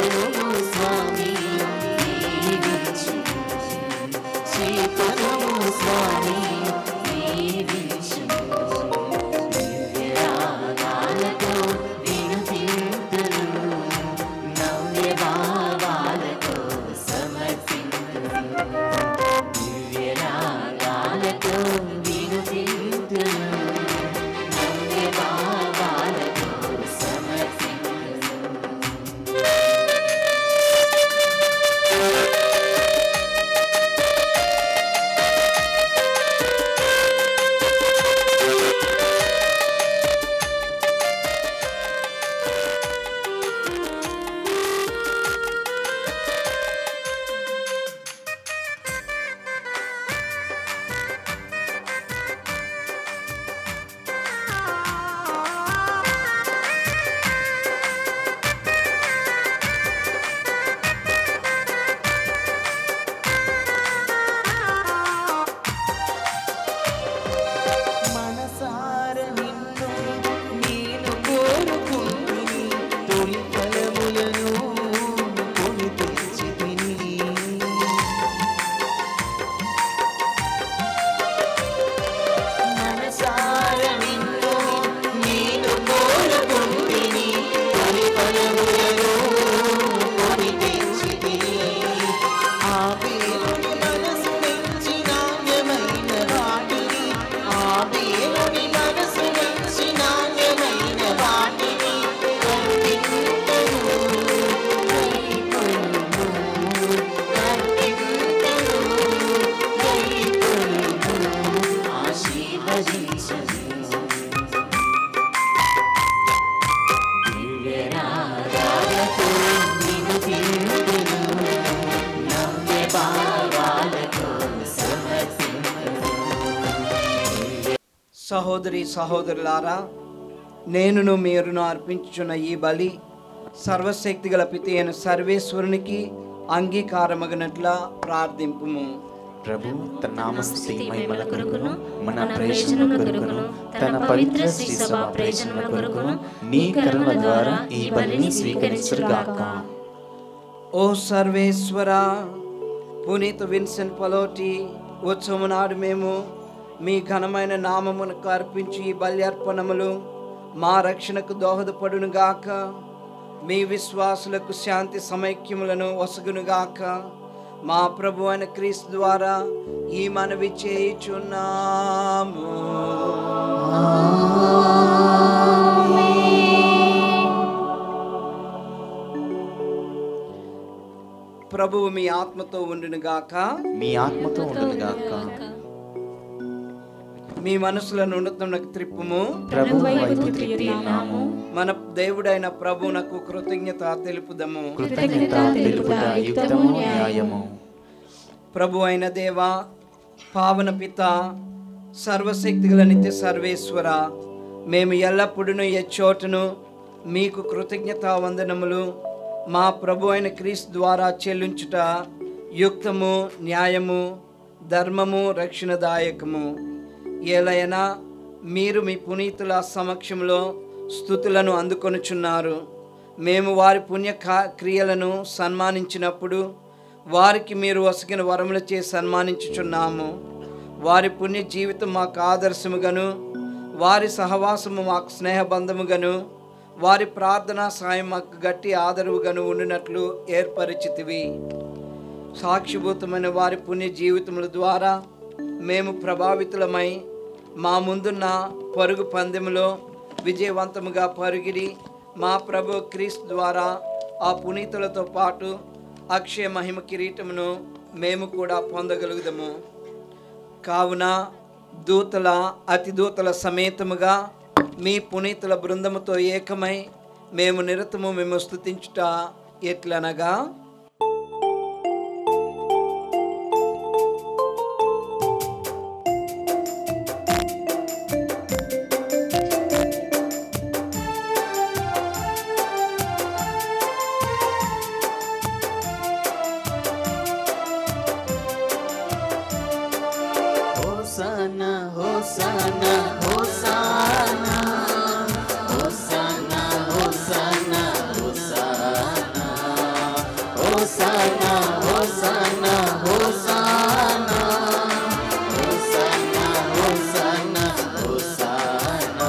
[SPEAKER 4] సహోదరి సహోదరులారా నేనును మీరును అర్పించుచున్న ఈ బలి సర్వశక్తి గల పితి అయిన సర్వేశ్వరునికి అంగీకారమగినట్లా ప్రార్థింపుము
[SPEAKER 10] ప్రభు తన నామస్థుతి మహిమల కొరకును మన ప్రయోజనం కొరకును తన పవిత్ర శ్రీ సభ ప్రయోజనం కొరకును నీ కరుణ ద్వారా ఈ బలిని స్వీకరించుగాక
[SPEAKER 4] ఓ సర్వేశ్వర పునీత విన్సెంట్ పలోటి ఉత్సవం నాడు మేము మీ ఘనమైన నామమునకు అర్పించి ఈ బల్యార్పణములు మా రక్షణకు దోహదపడునుగాక మీ విశ్వాసులకు శాంతి సమైక్యములను వసగునుగాక మా ప్రభు అయిన క్రీస్తు ద్వారా ఈ మనవి చేయుచున్నాము ప్రభువు మీ ఆత్మతో ఉండునుగాక
[SPEAKER 10] మీ ఆత్మతో ఉండునుగాక
[SPEAKER 4] మీ మనసులను ఉన్నతమునకు త్రిప్పుము
[SPEAKER 10] ప్రభు వైపు త్రిప్పి ఉన్నాము
[SPEAKER 4] మన దేవుడైన ప్రభువునకు కృతజ్ఞత తెలుపుదము
[SPEAKER 10] కృతజ్ఞత తెలుపుట యుక్తము న్యాయము
[SPEAKER 4] ప్రభు అయిన దేవా పావన పిత సర్వశక్తి గల నిత్య సర్వేశ్వర మేము ఎల్లప్పుడూ ఎచ్చోటను మీకు కృతజ్ఞత వందనములు మా ప్రభు అయిన క్రీస్తు ద్వారా చెల్లించుట యుక్తము న్యాయము ధర్మము రక్షణదాయకము ఏలైనా మీరు మీ పునీతుల సమక్షంలో స్థుతులను అందుకొనుచున్నారు మేము వారి పుణ్య కా- క్రియలను సన్మానించినప్పుడు వారికి మీరు వసగిన వరములచే సన్మానించుచున్నాము వారి పుణ్య జీవితం మాకు ఆదర్శముగాను వారి సహవాసము మాకు స్నేహబంధముగాను వారి ప్రార్థనా సాయం మాకు గట్టి ఆదరువుగాను ఉండినట్లు ఏర్పరిచితివి సాక్షిభూతమైన వారి పుణ్య జీవితముల ద్వారా మేము ప్రభావితులమై మా ముందున్న పరుగు పందెములో విజయవంతముగా పరుగిడి మా ప్రభు క్రీస్తు ద్వారా ఆ పునీతులతో పాటు అక్షయ మహిమ కిరీటమును మేము కూడా పొందగలుగుదము కావున దూతల అతి దూతల సమేతముగా మీ పునీతుల బృందముతో ఏకమై మేము నిరతము మేము స్థుతించుట ఎట్లనగా
[SPEAKER 5] హోసానా హోసానా హోసానా హోసానా హోసానా హోసానా హోసానా హోసానా హోసానా హోసానా హోసానా హోసానా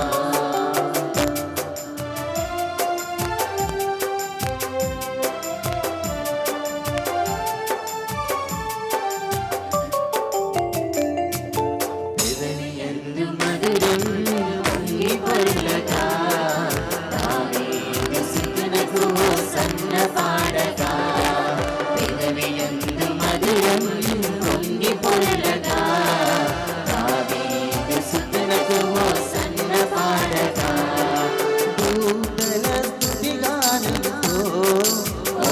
[SPEAKER 5] ఎందు మధురం పొంగి పొర్లగా దావీదు సిద్ధునకు సన్న పాడగా పెదవి ఎందు మధురం పొంగి పొర్లగా దావీదు సిద్ధునకు సన్న పాడగా దూతల స్తుతిగానంతో ఓ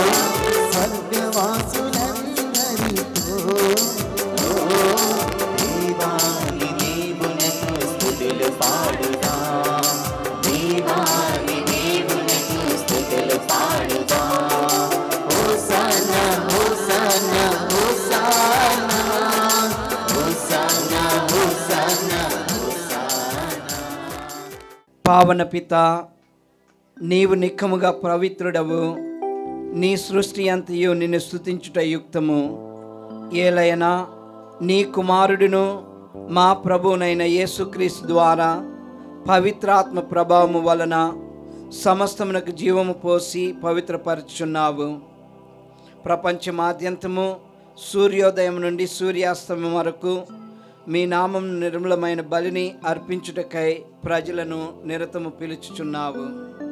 [SPEAKER 5] స్వర్గవాసులందరితో ఓ దేవాని దేవునకు స్తుతులు పాడుదా దేవాని దేవునకు స్తుతులు పాడుదా హోసానా హోసానా హోసానా హోసానా హోసానా హోసానా
[SPEAKER 4] పావన పిత నీవు నిక్కముగా పవిత్రుడవు నీ సృష్టి అంతయు నిన్ను స్తుతించుట యుక్తము ఏలైనా నీ కుమారుడును మా ప్రభువునైన యేసుక్రీస్తు ద్వారా పవిత్రాత్మ ప్రభావము వలన సమస్తమునకు జీవము పోసి పవిత్రపరచుచున్నావు ప్రపంచమాద్యంతము సూర్యోదయం నుండి సూర్యాస్తమయం వరకు మీ నామం నిర్మలమైన బలిని అర్పించుటకై ప్రజలను నిరతము పిలుచుచున్నావు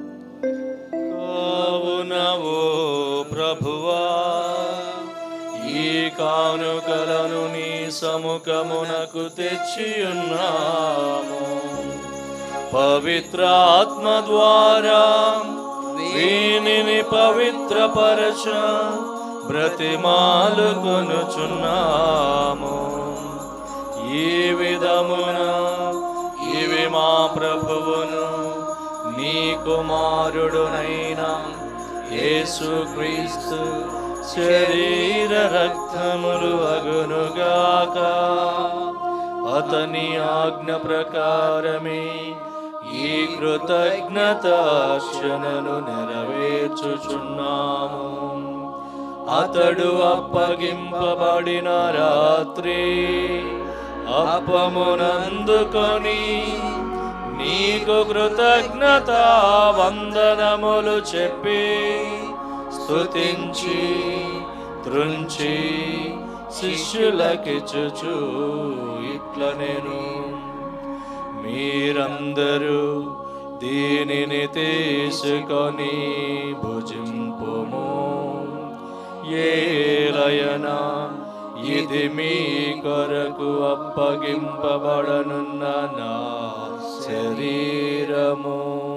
[SPEAKER 8] కావున ఓ ప్రభువా ఈ కానుకలను నీ సముఖమునకు తెచ్చి ఉన్నాము పవిత్ర ఆత్మ ద్వారా వీనిని పవిత్రపరచ బ్రతిమాలు కొనుచున్నాము ఈ విధమున మా ప్రభువును నీ కుమారుడునైన యేసుక్రీస్తు శరీర రక్తములు అగునుగాక అతని ఆజ్ఞ ప్రకారమే ఈ కృతజ్ఞతార్చనను నెరవేర్చుచున్నాము అతడు అప్పగింపబడిన రాత్రి అప్పమునందుకొని నీకు కృతజ్ఞత వందనములు చెప్పి స్తుతించి త్రుంచి శిష్యులకిచ్చుచు ఇట్ల నేను మీరందరూ దీనిని తీసుకొని భుజింపుము ఏలయన ఇది మీ కొరకు అప్పగింపబడనున్న నా శరీరము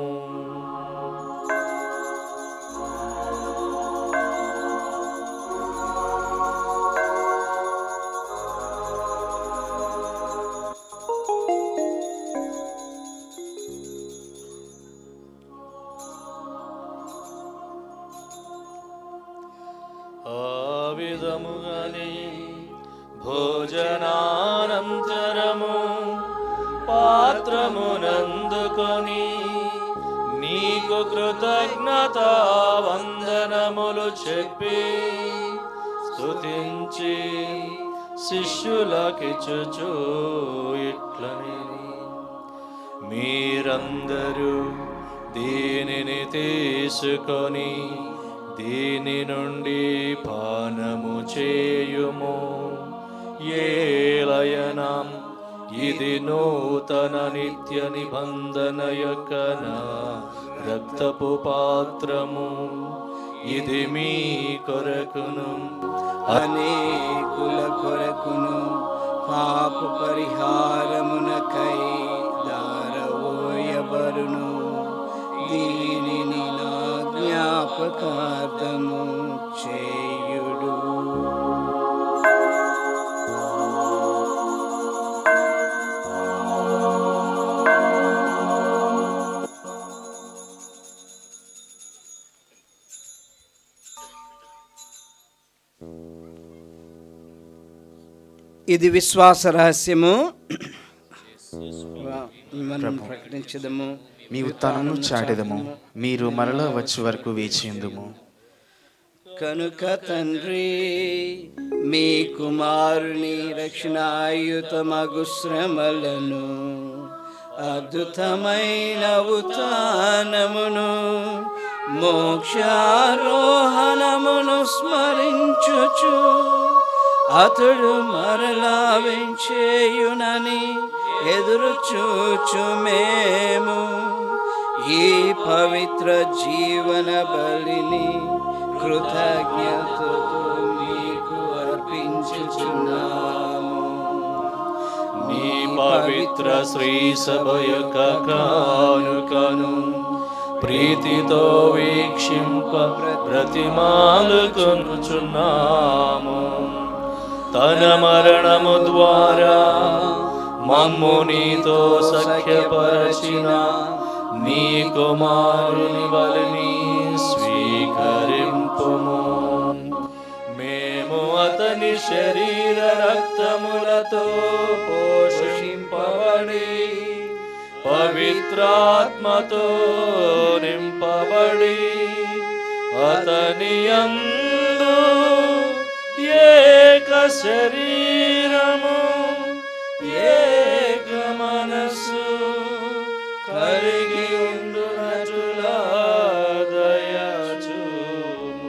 [SPEAKER 8] ఆ విధముగానే భోజనానంతరము పాత్రమునందుకొని నీకు కృతజ్ఞత వందనములు చెప్పి స్తుతించి శిష్యులకిచ్చుచు ఇట్లని మీరందరూ దీనిని తీసుకొని దీని నుండి పానము చేయుము ఏలయనం ఇది నూతన నిత్య నిబంధన యొక్క నా రక్తపు పాత్రము ఇది మీ కొరకును
[SPEAKER 4] అనేకుల కొరకును పాప పరిహారమునకై దారవోయబరును దీనిని నా జ్ఞాపకార్థము చేయుడు ఇది విశ్వాస రహస్యము మనం ప్రకటించదము
[SPEAKER 10] మీ ఉత్థానము చాటెదము మీరు మరలా వచ్చే వరకు వేచియుందుము
[SPEAKER 4] కనుక తండ్రి మీ కుమారుని రక్షణాయుతమగు శ్రమలను అద్భుతమైన ఉత్థానమును మోక్షారోహణమును స్మరించుచు అతడు మరలా వెంచేయునని ఎదురు చూచు మేము ఈ పవిత్ర జీవన బలిని కృతజ్ఞతతో మీకు అర్పించుచున్నాము
[SPEAKER 8] నీ పవిత్ర శ్రీ సభ యొక్క కానుకను ప్రీతితో వీక్షింప ప్రతిమాలు కొనుచున్నాము తన మరణము ద్వారా మమ్ము నీతో సఖ్యపరచిన నీ కుమారుని బలిని స్వీకరింపుము మేము అతని శరీర రక్తములతో పోషింపబడి పవిత్రాత్మతో నింపబడి అతని అందు ఏక శరీరము ఏక మనసు కలిగి ఉండునటులా దయచూము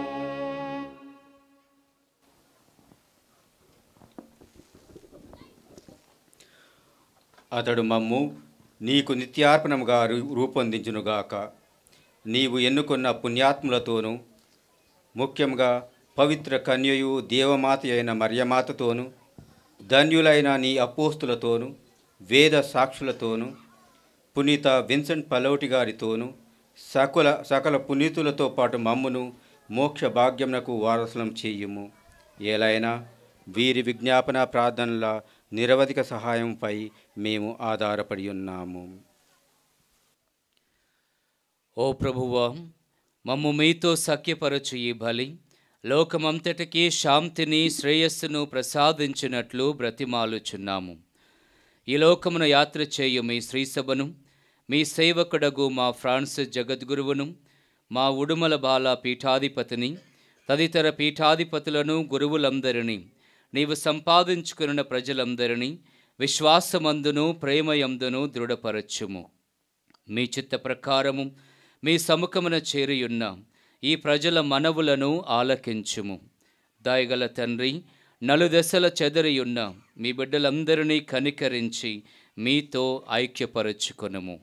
[SPEAKER 12] అతడు మమ్ము నీకు నిత్యార్పణముగా రూ- రూపొందించునుగాక నీవు ఎన్నుకున్న పుణ్యాత్ములతోనూ ముఖ్యంగా పవిత్ర కన్యయు దేవమాత అయిన మర్యమాతతోనూ ధన్యులైన నీ అపోస్తులతోనూ వేద సాక్షులతోనూ పునీత విన్సెంట్ పలౌటి గారితోనూ సకల సకల పునీతులతో పాటు మమ్మును మోక్ష భాగ్యమునకు వారసులం చేయుము ఏలైనా వీరి విజ్ఞాపన ప్రార్థనల నిరవధిక సహాయంపై మేము ఆధారపడి ఉన్నాము
[SPEAKER 9] ఓ ప్రభువా మమ్ము మీతో సఖ్యపరచు ఈ బలి లోకమంతటికి శాంతిని శ్రేయస్సును ప్రసాదించినట్లు బ్రతిమాలుచున్నాము ఈ లోకమున యాత్ర చేయు మీ శ్రీసభను మీ సేవకుడగు మా ఫ్రాన్సిస్ జగద్గురువును మా ఉడుమల బాల పీఠాధిపతిని తదితర పీఠాధిపతులను గురువులందరినీ నీవు సంపాదించుకున్న ప్రజలందరినీ విశ్వాసమందును ప్రేమయందును దృఢపరచుము మీ చిత్త ప్రకారము మీ సముఖమున చేరియున్న ఈ ప్రజల మనవులను ఆలకించుము దయగల తండ్రి నలుదశల చెదరియున్న మీ బిడ్డలందరినీ కనికరించి మీతో ఐక్యపరచుకొనుము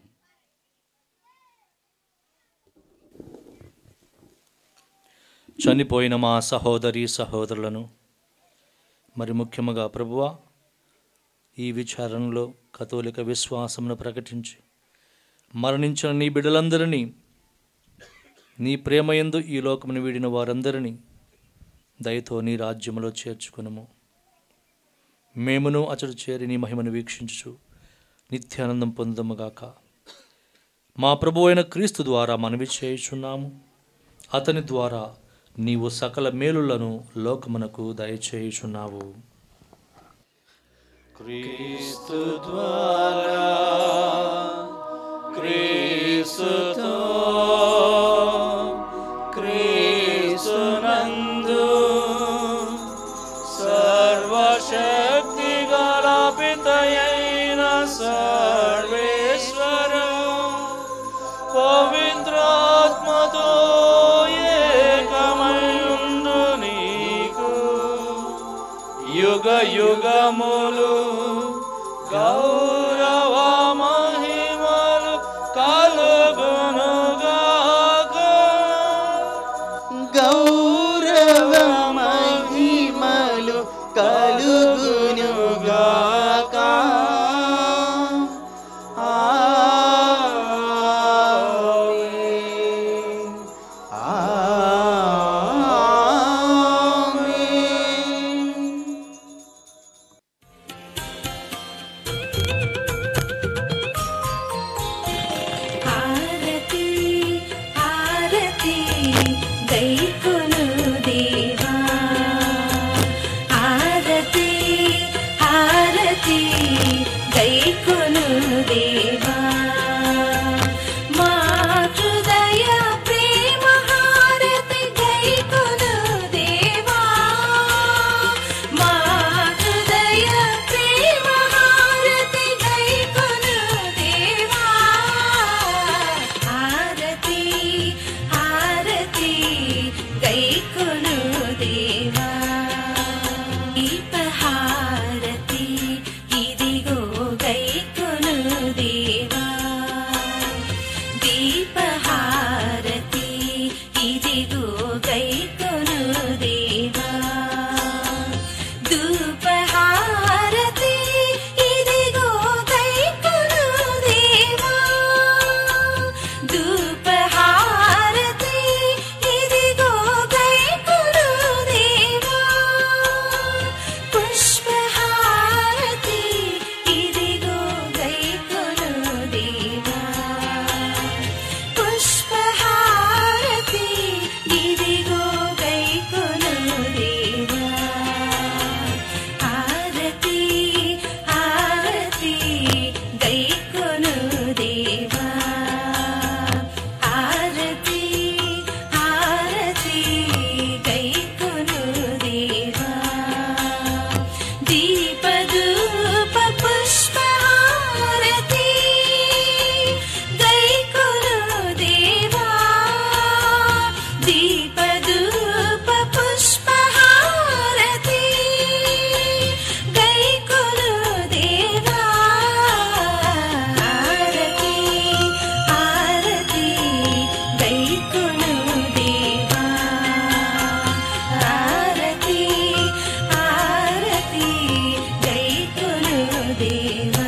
[SPEAKER 8] చనిపోయిన మా సహోదరి సహోదరులను మరి ముఖ్యముగా ప్రభువా ఈ విచారణలో కథోలిక విశ్వాసమును ప్రకటించి మరణించిన నీ బిడ్డలందరినీ నీ ప్రేమయందు ఈ లోకమును వీడిన వారందరినీ దయతో నీ రాజ్యములో చేర్చుకునము మేమును అచడు చేరి నీ మహిమను వీక్షించుచు నిత్యానందం పొందముగాక మా ప్రభు అయిన క్రీస్తు ద్వారా మనవి చేయుచున్నాము అతని ద్వారా నీవు సకల మేలులను లోకమునకు దయచేయుచున్నావు
[SPEAKER 4] క్రీస్తు ద్వారా క్రీస్తుతో క్రీస్తునందు సర్వశక్తి గల పితయైన సర్వేశ్వరం పవిత్రాత్మతో ఏకమయుండు నీకు యుగ యుగములు గౌరవ మహిమలు కలుగునుగాక
[SPEAKER 5] గౌరవ మహిమలు కలుగునుగాక ఆమేన్. ఆమేన్.
[SPEAKER 2] హారతి హారతి దైకొను దేవా హారతి హారతి దైకొను దేవా మా హృదయ ప్రేమ హారతి దైకొను దేవా మా హృదయ ప్రేమ హారతి దైకొను దేవా హారతి హారతి గైకొను దేవా దీపహారతి ఇదిగో గైకొను దేవా దీపహారతి ఇదిగో గైకొను దేవా ధూపహారతి ఇదిగో గైకొను దేవా ధూపహారతి ఇదిగో గైకొను దేవా పుష్పహారతి ఇదిగో గైకొను దేవా పుష్పహారతి ఇదిగో గైకొను దేవా హారతి హారతి గైకొను దేవా హారతి హారతి గైకొను దేవా దీపధూప పుష్పహారతి గైకొను దేవా దీపధూప పుష్పహారతి గైకొను దేవా హారతి హారతి గైకొను దేవా హారతి హారతి గైకొను దేవా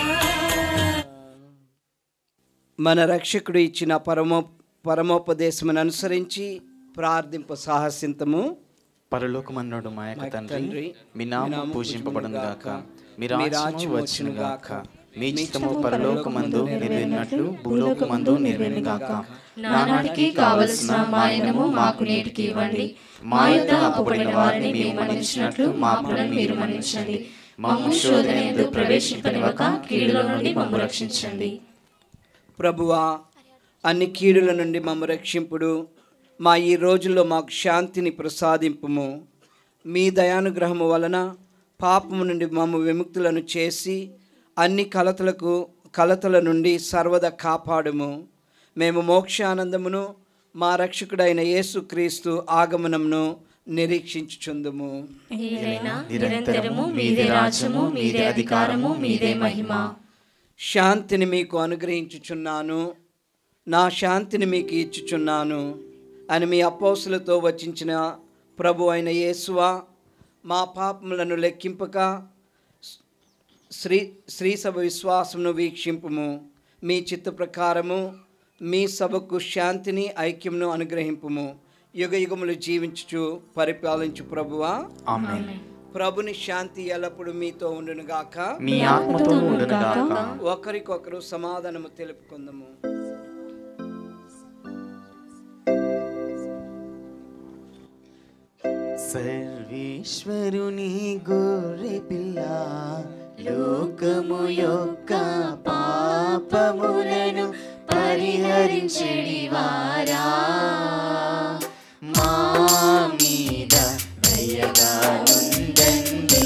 [SPEAKER 4] మన రక్షకుడు ఇచ్చిన పరమో పరమోపదేశమును అనుసరించి ప్రార్థింపు సాహసింతము
[SPEAKER 10] పరలోకమన్నాడు మా యొక్క
[SPEAKER 4] మా యొక్క
[SPEAKER 10] తండ్రి
[SPEAKER 4] తండ్రి,
[SPEAKER 10] మీ నామం పూజింపబడును గాక మీ రాజ్యము వచ్చును గాక మీ చిత్తము పరలోకమందు నెరవేరినట్లు భూలోకమందు నెరవేరును గాక
[SPEAKER 2] నానాటికి కావలసిన మాయనము మాకు నేటికి ఇవ్వండి మా యొక్క అప్పుపడిన వారిని మేము మన్నించినట్లు మా అప్పులను మీరు మన్నించండి మమ్ము శోధన ఎందుకు ప్రవేశింపనివ్వక కీడులో నుండి మమ్ము రక్షించండి
[SPEAKER 4] ప్రభువా అన్ని కీడుల నుండి మమ్మ రక్షింపుడు మా ఈ రోజుల్లో మాకు శాంతిని ప్రసాదింపుము మీ దయానుగ్రహము వలన పాపము నుండి మమ్మ విముక్తులను చేసి అన్ని కలతలకు కలతల నుండి సర్వదా కాపాడుము మేము మోక్షానందమును మా రక్షకుడైన యేసుక్రీస్తు ఆగమనమును నిరీక్షించుచుందుము
[SPEAKER 2] ఏలైనా నిరంతరము మీదే రాజ్యము మీదే అధికారము మీదే మహిమ
[SPEAKER 4] శాంతిని మీకు అనుగ్రహించుచున్నాను నా శాంతిని మీకు ఇచ్చుచున్నాను అని మీ అపోసులతో వచించిన ప్రభు అయిన యేసువా మా పాపములను లెక్కింపక శ్రీ శ్రీ సభ విశ్వాసమును వీక్షింపుము మీ చిత్త ప్రకారము మీ సభకు శాంతిని ఐక్యమును అనుగ్రహింపుము యుగ యుగములు జీవించుచు పరిపాలించు ప్రభువా
[SPEAKER 10] ఆమేన్
[SPEAKER 4] ప్రభుని శాంతి ఎల్లప్పుడూ మీతో ఉండునుగాక
[SPEAKER 10] మీ ఆత్మతో ఉండునుగాక.
[SPEAKER 4] ఒకరికొకరు సమాధానము తెలుపుకుందాము
[SPEAKER 5] సర్వేశ్వరుని గొర్రె పిల్ల లోకము యొక్క పాపములను పరిహరించడి వారా మా మీద దయగా నుండండి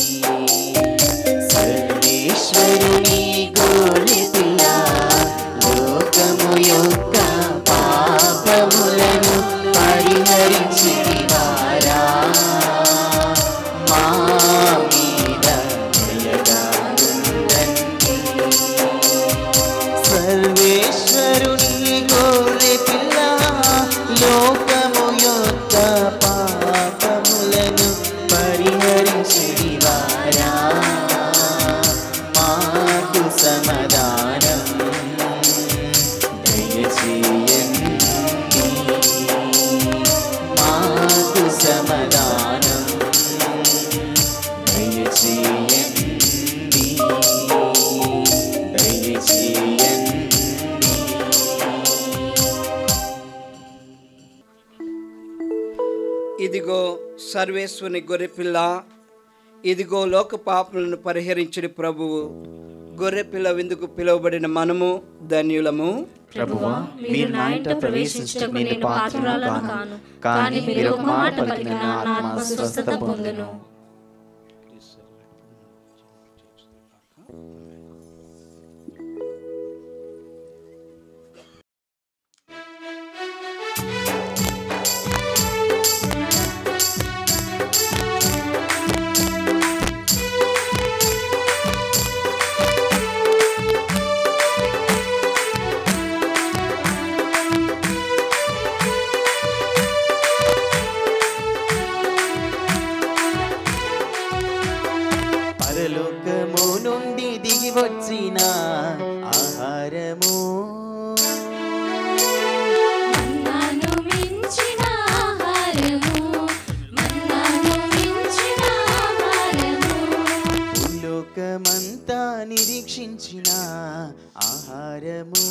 [SPEAKER 5] సర్వేశ్వరుని గొర్రె పిల్ల లోకము యొక్క పాపములను పరిహరించడి వారా మా మీద దయగా నుండండి సర్వేశ్వరుని గోరె పిల్ల లోకము యొక్క పాపములను పరిహరించడి వారా మాకు సమాధానం దయచేయండి మాకు సమాధానం దయచేయండి దయచేయండి
[SPEAKER 4] ఇదిగో సర్వేశ్వరుని గొర్రెపిల్ల ఇదిగో లోక పాపములను పరిహరించడి ప్రభువు గొర్రెపిల్ల విందుకు పిలువబడిన మనము ధన్యులము
[SPEAKER 2] ప్రభువా మీరు నా ఇంట ప్రవేశించటకు నేను పాత్రురాలను కాను కానీ మీరు ఒక మాట పలికిన నా ఆత్మ స్వస్థత పొందును
[SPEAKER 5] పరలోకము నుండి దిగి వచ్చిన ఆహారము
[SPEAKER 2] మన్నాను మించిన ఆహారము మన్నాను మించిన ఆహారము
[SPEAKER 5] భూలోకమంతా నిరీక్షించిన ఆహారము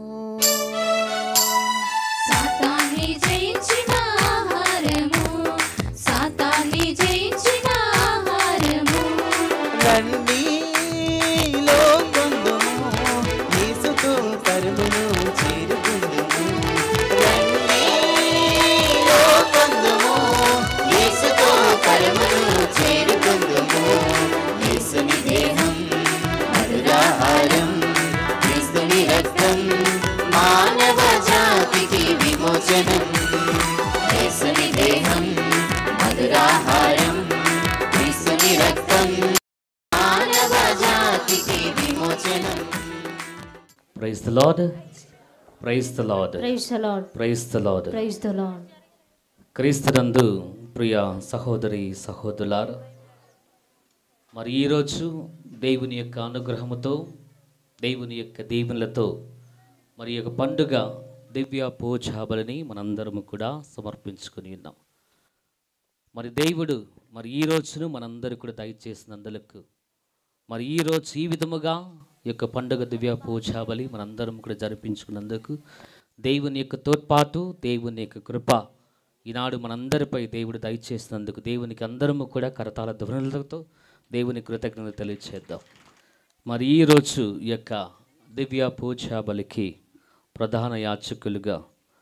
[SPEAKER 2] సాతాన్ని జయించిన ఆహారము సాతాన్ని జయించిన ఆహారము
[SPEAKER 5] రండి లోకందుము యేసుతో పరమును చేరుకుందుము రండి లోకందుము యేసుతో పరమును చేరుకుందుము యేసుని దేహం మధురాహారం క్రీస్తుని రక్తం మానవ జాతికి విమోచనం యేసుని దేహం మధురాహారం క్రీస్తుని రక్తం మానవ జాతికి విమోచనం
[SPEAKER 3] praise the lord praise the lord
[SPEAKER 6] Praise the Lord.
[SPEAKER 3] Praise the lord
[SPEAKER 6] Praise the Lord.
[SPEAKER 3] క్రీస్తునందు ప్రియ సహోదరి సహోదరులారా మరి ఈరోజు దేవుని యొక్క అనుగ్రహముతో దేవుని యొక్క దీవెనలతో మరి ఈ యొక్క పండుగ దివ్య పూజాబలిని మనందరము కూడా సమర్పించుకుని ఉన్నాం మరి దేవుడు మరి ఈ రోజును మనందరూ కూడా దయచేసినందులకు మరి ఈరోజు ఈ విధముగా ఈ యొక్క పండుగ దివ్య పూజాబలి మనందరం కూడా జరిపించుకున్నందుకు దేవుని యొక్క తోడ్పాటు దేవుని యొక్క కృప ఈనాడు మనందరిపై దేవుడు దయచేసినందుకు దేవునికి అందరము కూడా కరతాల ధ్వనులతో దేవుని కృతజ్ఞత తెలియచేద్దాం మరి ఈరోజు ఈ యొక్క దివ్య పూజా బలికి ప్రధాన యాచకులుగా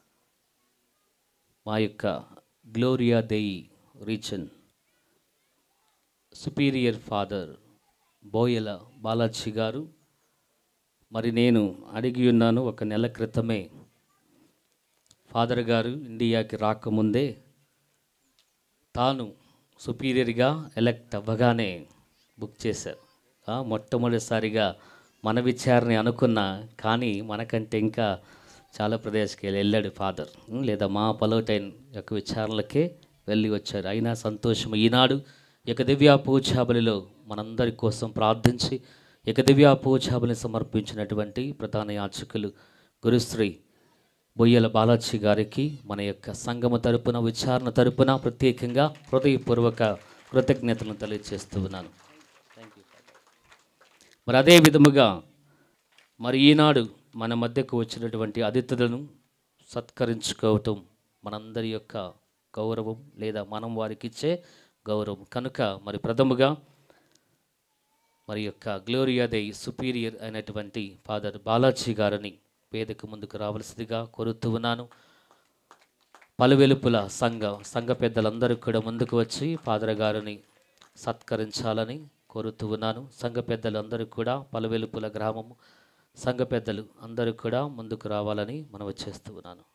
[SPEAKER 3] మా యొక్క గ్లోరియా దేయి రీచన్ సుపీరియర్ ఫాదర్ బోయల బాలాజీ గారు మరి నేను అడిగి ఉన్నాను ఒక నెల క్రితమే ఫాదర్ గారు ఇండియాకి రాకముందే తాను సుపీరియర్గా ఎలక్ట్ అవ్వగానే బుక్ చేశారు ఆ, మొట్టమొదటిసారిగా మన విచారణ అనుకున్నా కానీ మనకంటే ఇంకా చాలా ప్రదేశానికి వెళ్ళాడు ఫాదర్ ఉం, లేదా మా పలోటైన్ యొక్క విచారణలకే వెళ్ళి వచ్చారు అయినా సంతోషం ఈనాడు ఈ యొక్క దివ్య పూజాబలిలో మనందరి కోసం ప్రార్థించి ఈ యొక్క దివ్య పూజాబలిని సమర్పించినటువంటి ప్రధాన యాచకులు గురుశ్రీ బొయ్యల బాలాజీ గారికి మన యొక్క సంగమ తరపున విచారణ తరపున ప్రత్యేకంగా హృదయపూర్వక కృతజ్ఞతలను తెలియజేస్తూ ఉన్నాను మరి అదే విధముగా మరి ఈనాడు మన మధ్యకు వచ్చినటువంటి అతిథులను సత్కరించుకోవటం మనందరి యొక్క గౌరవం లేదా మనం వారికి ఇచ్చే గౌరవం కనుక మరి ప్రథముగా మరి యొక్క గ్లోరియా దే సుపీరియర్ అయినటువంటి ఫాదర్ బాలాజీ గారిని వేదిక ముందుకు రావలసిందిగా కోరుతూ ఉన్నాను పలువెలుపుల సంఘ సంఘ పెద్దలందరూ కూడా ముందుకు వచ్చి ఫాదర్ గారిని సత్కరించాలని కోరుతూ ఉన్నాను సంఘ పెద్దలందరూ కూడా పలువెలుపుల గ్రామము సంఘ పెద్దలు అందరూ కూడా ముందుకు రావాలని మనం వచ్చేస్తూ ఉన్నాను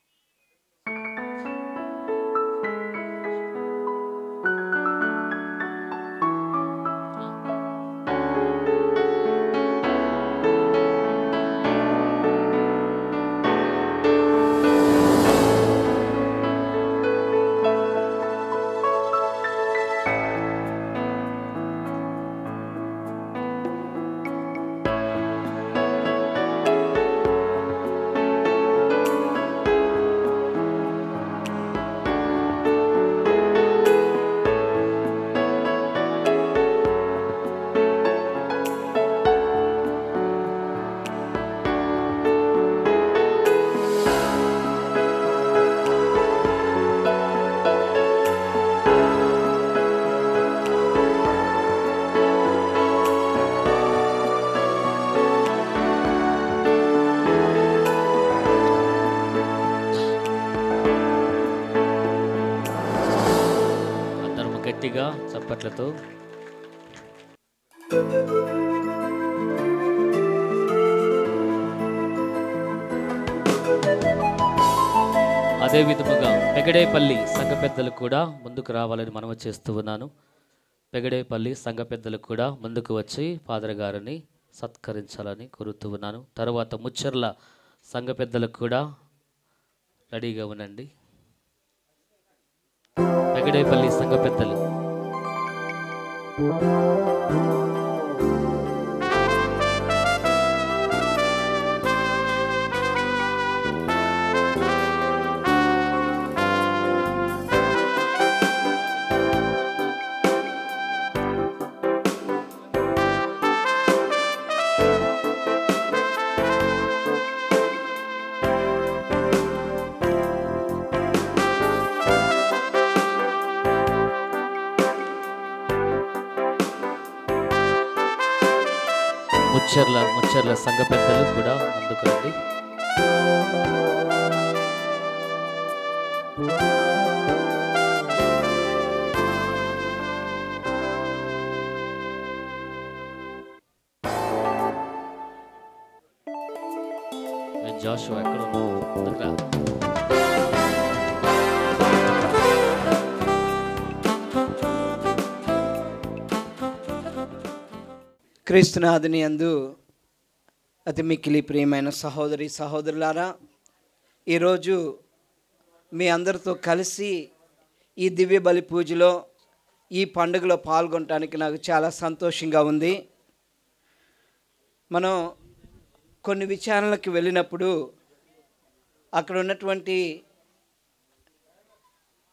[SPEAKER 3] అందరం గట్టిగా చప్పట్లతో అదే విధముగా పెగడేపల్లి సంఘ పెద్దలు కూడా ముందుకు రావాలని మనవి చేస్తూ ఉన్నాను పెగడేపల్లి సంఘ పెద్దలు కూడా ముందుకు వచ్చి ఫాదర్ గారిని సత్కరించాలని కోరుతూ ఉన్నాను తర్వాత ముచ్చర్ల సంఘ పెద్దలకు కూడా రెడీగా ఉండండి పెగడేపల్లి సంఘ పెద్దలు ముచ్చర్ల ముచ్చర్ల సంఘ పెద్దలు కూడా ముందుకు రండి జాషువా ఎక్కడ ఉన్నావు ముందుకు రా.
[SPEAKER 4] క్రీస్తునాథుని అందు అతి మిక్కిలి ప్రియమైన సహోదరి సహోదరులారా ఈరోజు మీ అందరితో కలిసి ఈ దివ్య బలి పూజలో ఈ పండుగలో పాల్గొనడానికి నాకు చాలా సంతోషంగా ఉంది మనం కొన్ని విచారణలకు వెళ్ళినప్పుడు అక్కడ ఉన్నటువంటి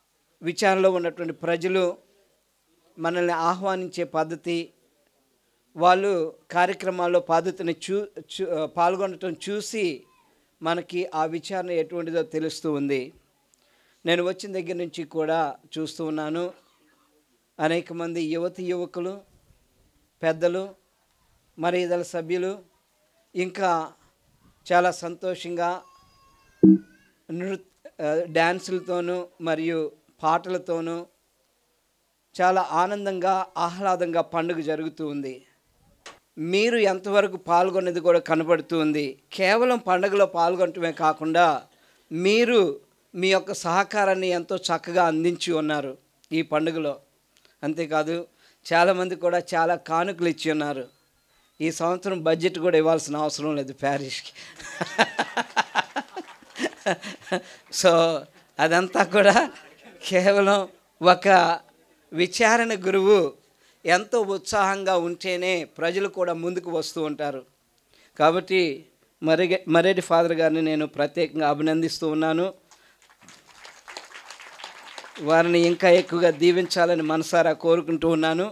[SPEAKER 4] విచారణలో ఉన్నటువంటి ప్రజలు మనల్ని ఆహ్వానించే పద్ధతి వాళ్ళు కార్యక్రమాల్లో పద్ధతిని చూ చూ పాల్గొనటం చూసి మనకి ఆ విచారణ ఎటువంటిదో తెలుస్తూ ఉంది నేను వచ్చిన దగ్గర నుంచి కూడా చూస్తూ ఉన్నాను అనేక మంది యువతి యువకులు పెద్దలు మరి ఇతర సభ్యులు ఇంకా చాలా సంతోషంగా నృ డ్యాన్సులతోనూ మరియు పాటలతోనూ చాలా ఆనందంగా ఆహ్లాదంగా పండుగ జరుగుతూ ఉంది మీరు ఎంతవరకు పాల్గొన్నది కూడా కనబడుతూ ఉంది కేవలం పండుగలో పాల్గొనటమే కాకుండా మీరు మీ యొక్క సహకారాన్ని ఎంతో చక్కగా అందించి ఉన్నారు ఈ పండుగలో అంతేకాదు చాలామంది కూడా చాలా కానుకలు ఇచ్చి ఉన్నారు ఈ సంవత్సరం బడ్జెట్ కూడా ఇవ్వాల్సిన అవసరం లేదు ప్యారిస్కి సో అదంతా కూడా కేవలం ఒక విచారణ గురువు ఎంతో ఉత్సాహంగా ఉంటేనే ప్రజలు కూడా ముందుకు వస్తూ ఉంటారు కాబట్టి మరి మరేటి ఫాదర్ గారిని నేను ప్రత్యేకంగా అభినందిస్తూ ఉన్నాను వారిని ఇంకా ఎక్కువగా దీవించాలని మనసారా కోరుకుంటూ ఉన్నాను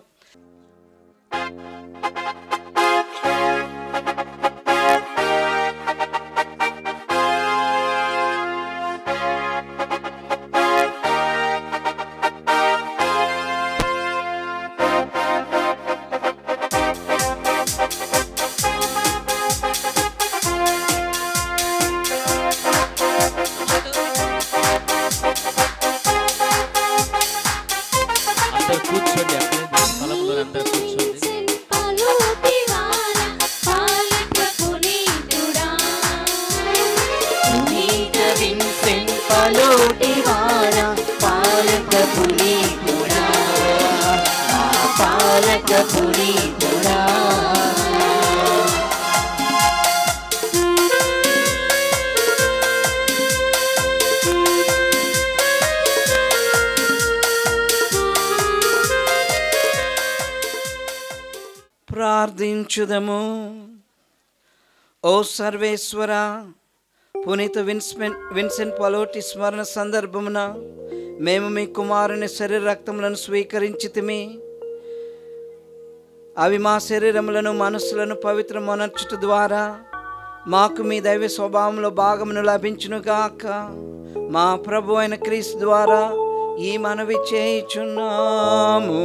[SPEAKER 3] అందరు కూర్చోండి అక్కడే స్థలంలో అందరు కూర్చోండి
[SPEAKER 4] ప్రార్థించుదము ఓ సర్వేశ్వర పునీత విన్స్మెన్ విన్సెంట్ పలోటి స్మరణ సందర్భమున మేము మీ కుమారుని శరీర రక్తములను స్వీకరించితిమి అవి మా శరీరములను మనస్సులను పవిత్రమనర్చుట ద్వారా మాకు మీ దైవ స్వభావంలో భాగమును లభించునుగాక మా ప్రభు అయిన క్రీస్తు ద్వారా ఈ మనవి చేయుచున్నాము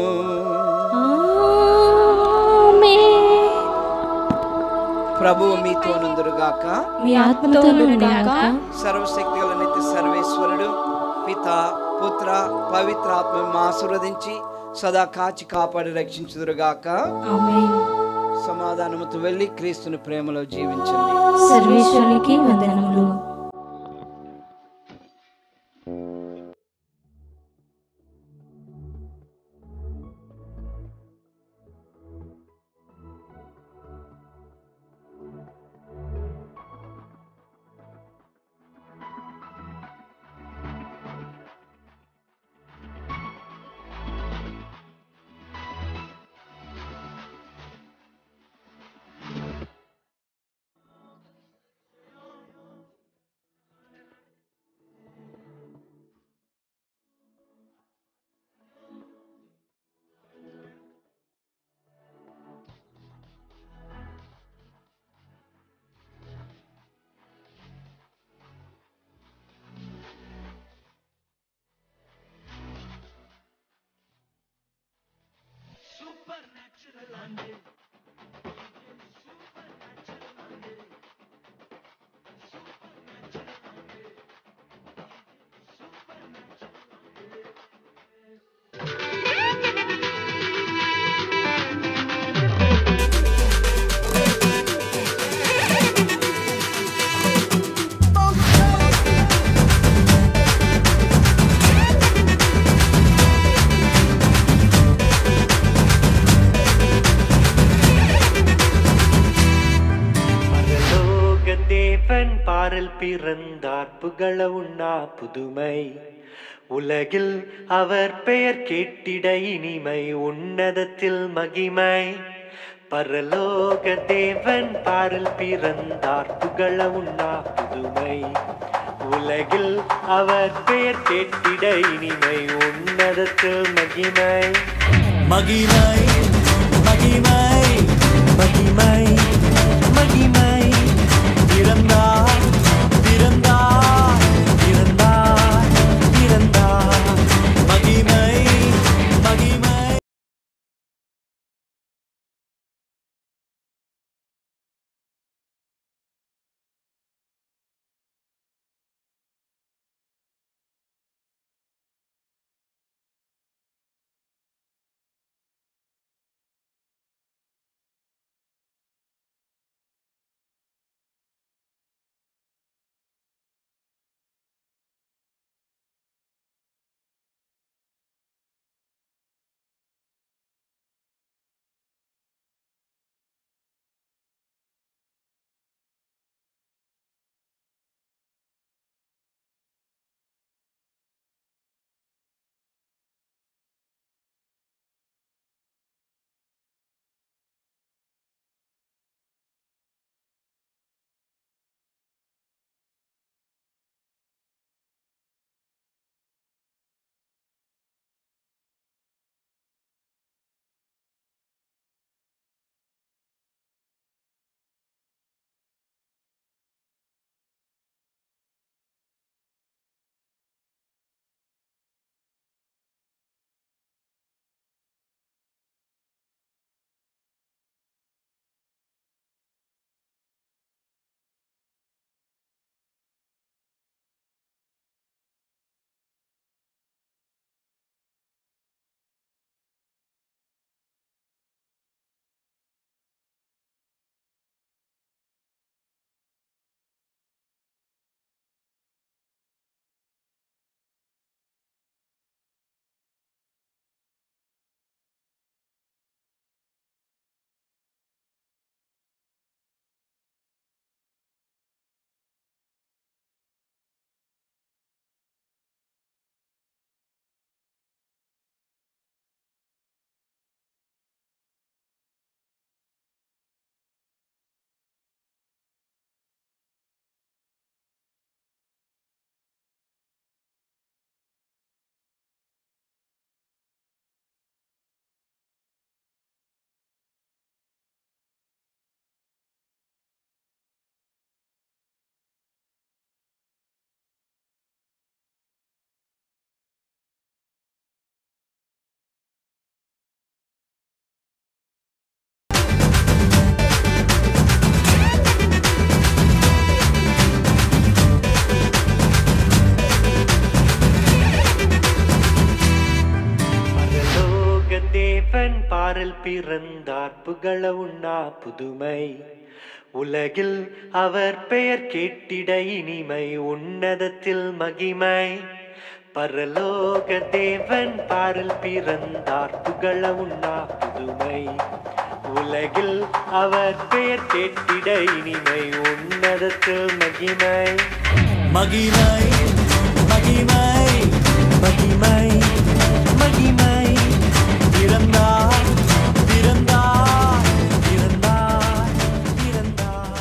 [SPEAKER 4] ప్రభువు మీతో నందురుగాక
[SPEAKER 6] మీ ఆత్మతోనూ గాక
[SPEAKER 4] సర్వశక్తి గల నిత్య సర్వేశ్వరుడు పిత పుత్ర పవిత్ర ఆత్మ ఆశీర్వదించి సదా కాచి కాపాడి రక్షించుదురుగాక సమాధానముతో వెళ్ళి క్రీస్తుని ప్రేమలో జీవించండి
[SPEAKER 6] సర్వేశ్వరునికి వందనములు
[SPEAKER 13] பரலோக தேவன் பாரல் பிறந்தார் புகழ உண்ணா புதுமை உலகில் அவர் பெயர் கேட்டிட இனிமை உன்னதத்தில் மகிமை பரலோக தேவன் பாரல் பிறந்தார் புகழ உண்ணா புதுமை உலகில் அவர் பெயர் கேட்டிட இனிமை உன்னதத்தில் மகிமை
[SPEAKER 14] மகிமை மகிமை மகிமை மகிமை மகிமை பிறந்தார் பிறந்தார் பிறந்தார் பிறந்தார் மகிமை மகிமை
[SPEAKER 13] பரலோக தேவன் பாரில் பிறந்தார் புகழ உண்ணா புதுமை உலகில் அவர் பெயர் கேட்டிட இனிமை உன்னதத்தில் மகிமை பரலோக தேவன் பாரில் பிறந்தார் புகழ உண்ணா புதுமை உலகில் அவர் பெயர் கேட்டிட இனிமை உன்னதத்தில் மகிமை
[SPEAKER 14] மகிமை மகிமை மகிமை மகிமை பிறந்தார் பிறந்தார் பிறந்தார் பிறந்தார்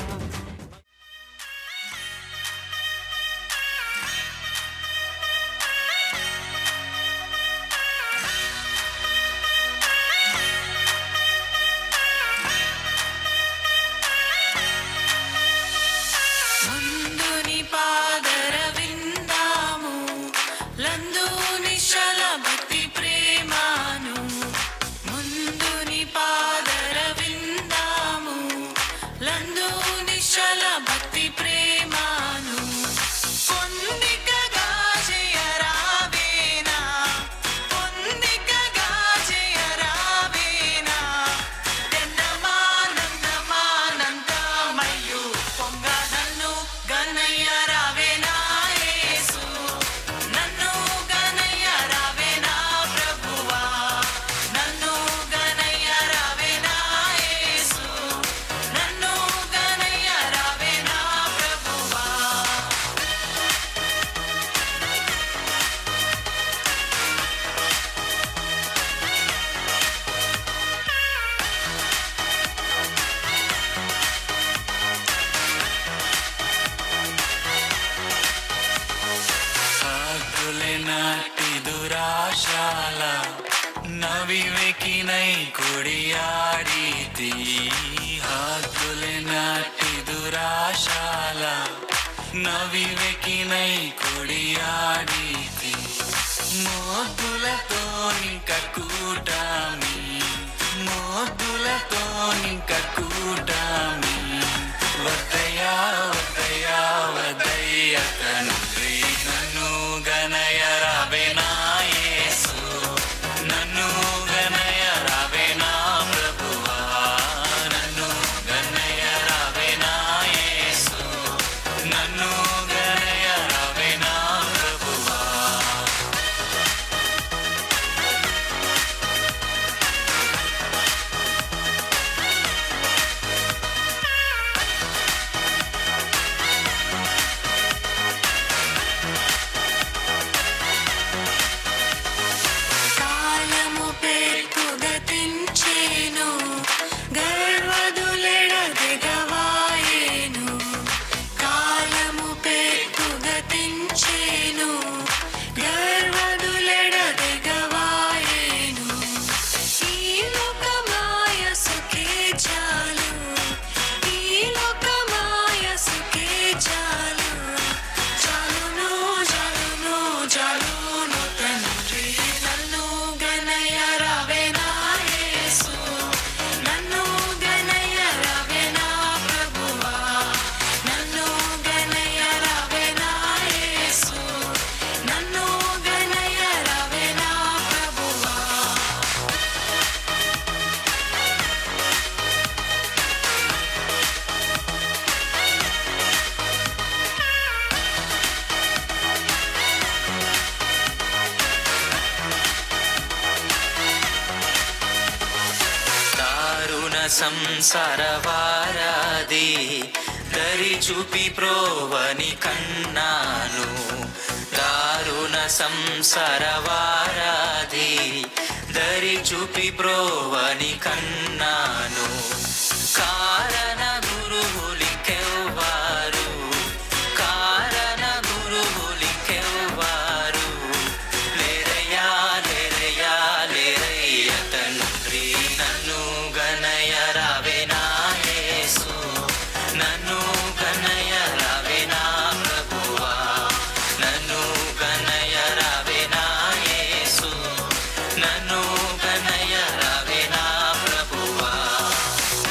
[SPEAKER 15] ముందుని పాదర విందాము లందు నిశల భక్తి ప్రేమాను ముందుని పాదర విందాము లందు నిశల భక్తి ప్రేమాను పొందికగా చేయరావేనా పొందికగా చేయరావేనా నందమానందమానందమయ్యు పొంగ నన్ను గన్నయ్య రావేనా యేసు నన్ను గన్నయ్య రావేనా ప్రభువా నన్ను గన్నయ్య రావేనా యేసు నన్ను గన్నయ్య రావేనా ప్రభువా
[SPEAKER 14] పగులే నాటి దురాశాల
[SPEAKER 15] ನವಿವೆಕಿನೈ ಕುಡಿಯಾಡೀತಿ ಹದ್ದುಲೆ ನಾಟಿ ದುರಾಶಾಲ నవివెకినై కొడియాడితి మోద్దులతో నింక కూటామి మోద్దులతో నింక కూటామి వద్దయా వద్దయా వద్దయ్య తండ్రి నన్ను గనయ రావే నా యేసు నన్ను గనయ రావే నా ప్రభువా నన్ను గనయ రావే నా యేసు నన్ను గనయ రావే నా ప్రభువా కాలము పేర్పు గతించేను గర్వదులెడదిగవాయేను కాలము పేర్పు గతించేను గర్వదులెడదిగవాయేను ఈ లోకమాయ సుఖే చాలు ఈ లోకమాయ సుఖే చాలు చాలును చాలును చాలును తండ్రి నన్ను గనయ రావే నా యేసు నన్ను గనయ రావే నా ప్రభువా నన్ను గనయ రావే నా యేసు నన్ను గనయ రావే నా ప్రభువా దారుణ సంసారవారాది దరి చూపి ప్రోవని కన్నాను దారుణ సంసారవారాది దరి చూపి ప్రోవని కన్నాను కారణ గురువులికెవ్వారు కారణ గురువులికెవ్వారు లేరయ్యా లేరయ్యా లేరయ్య తండ్రి నన్ను గనయ రావే నా యేసు నన్ను గనయ రావే నా ప్రభువా నన్ను గనయ రావే నా యేసు నన్ను గనయ రావే నా ప్రభువా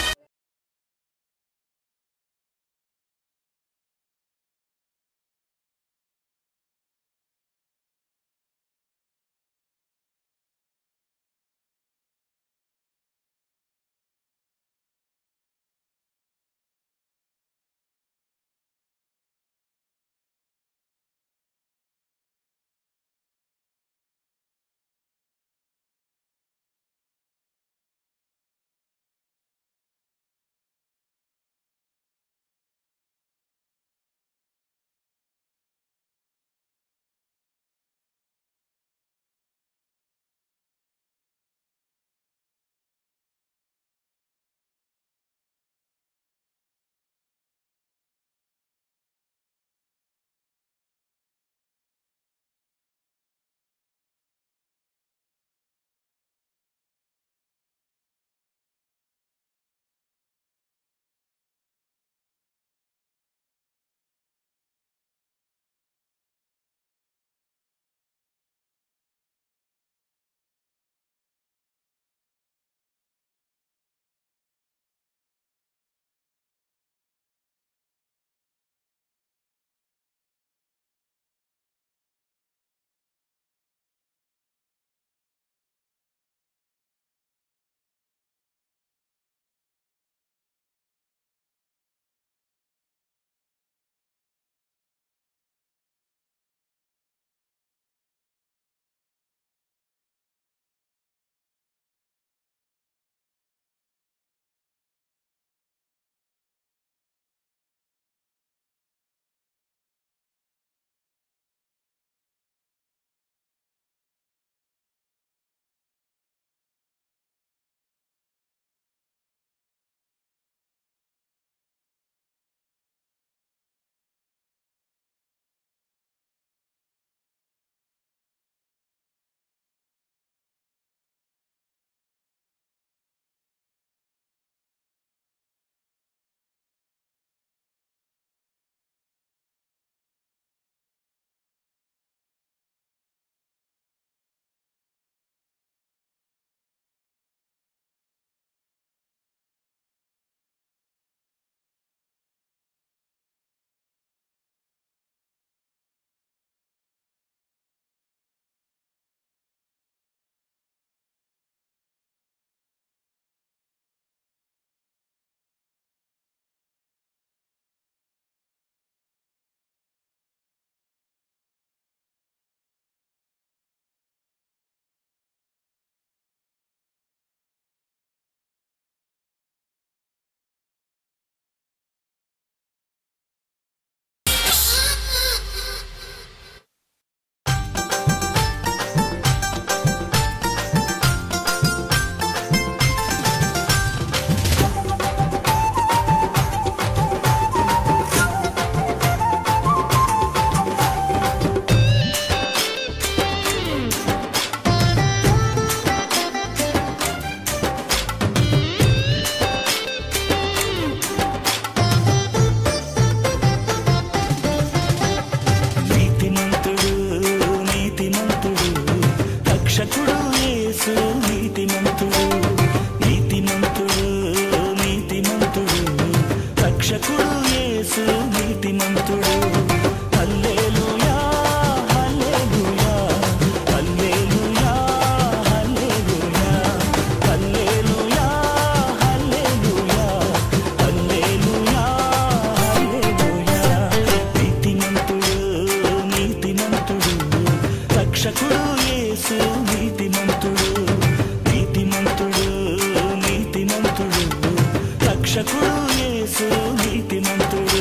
[SPEAKER 14] నీతిమంతుడు హల్లెలూయా hallelujah hallelujah hallelujah hallelujah hallelujah hallelujah హల్లెలూయా నీతిమంతుడు నీతిమంతుడు రక్షకుడు యేసు నీతిమంతుడు నీతిమంతుడు నీతిమంతుడు రక్షకుడు యేసు నీతిమంతుడు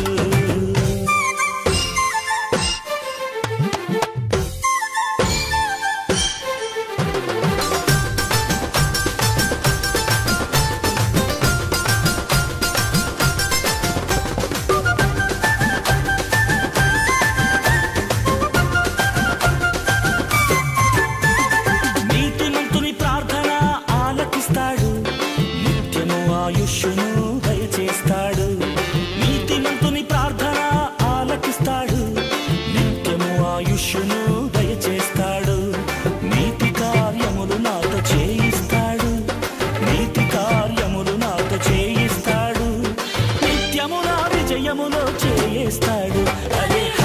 [SPEAKER 14] నీతిమంతుని ప్రార్థన ఆలకిస్తాడు నిత్యము ఆయుష్ను దయచేస్తాడు నీతిమంతుని ప్రార్థన ఆలకిస్తాడు నిత్యము ఆయుష్ను దయచేస్తాడు నీతి కార్యములు నాతో చేయిస్తాడు నీతి కార్యములు నాతో చేయిస్తాడు నిత్యము నా విజయములో చేయిస్తాడు అదే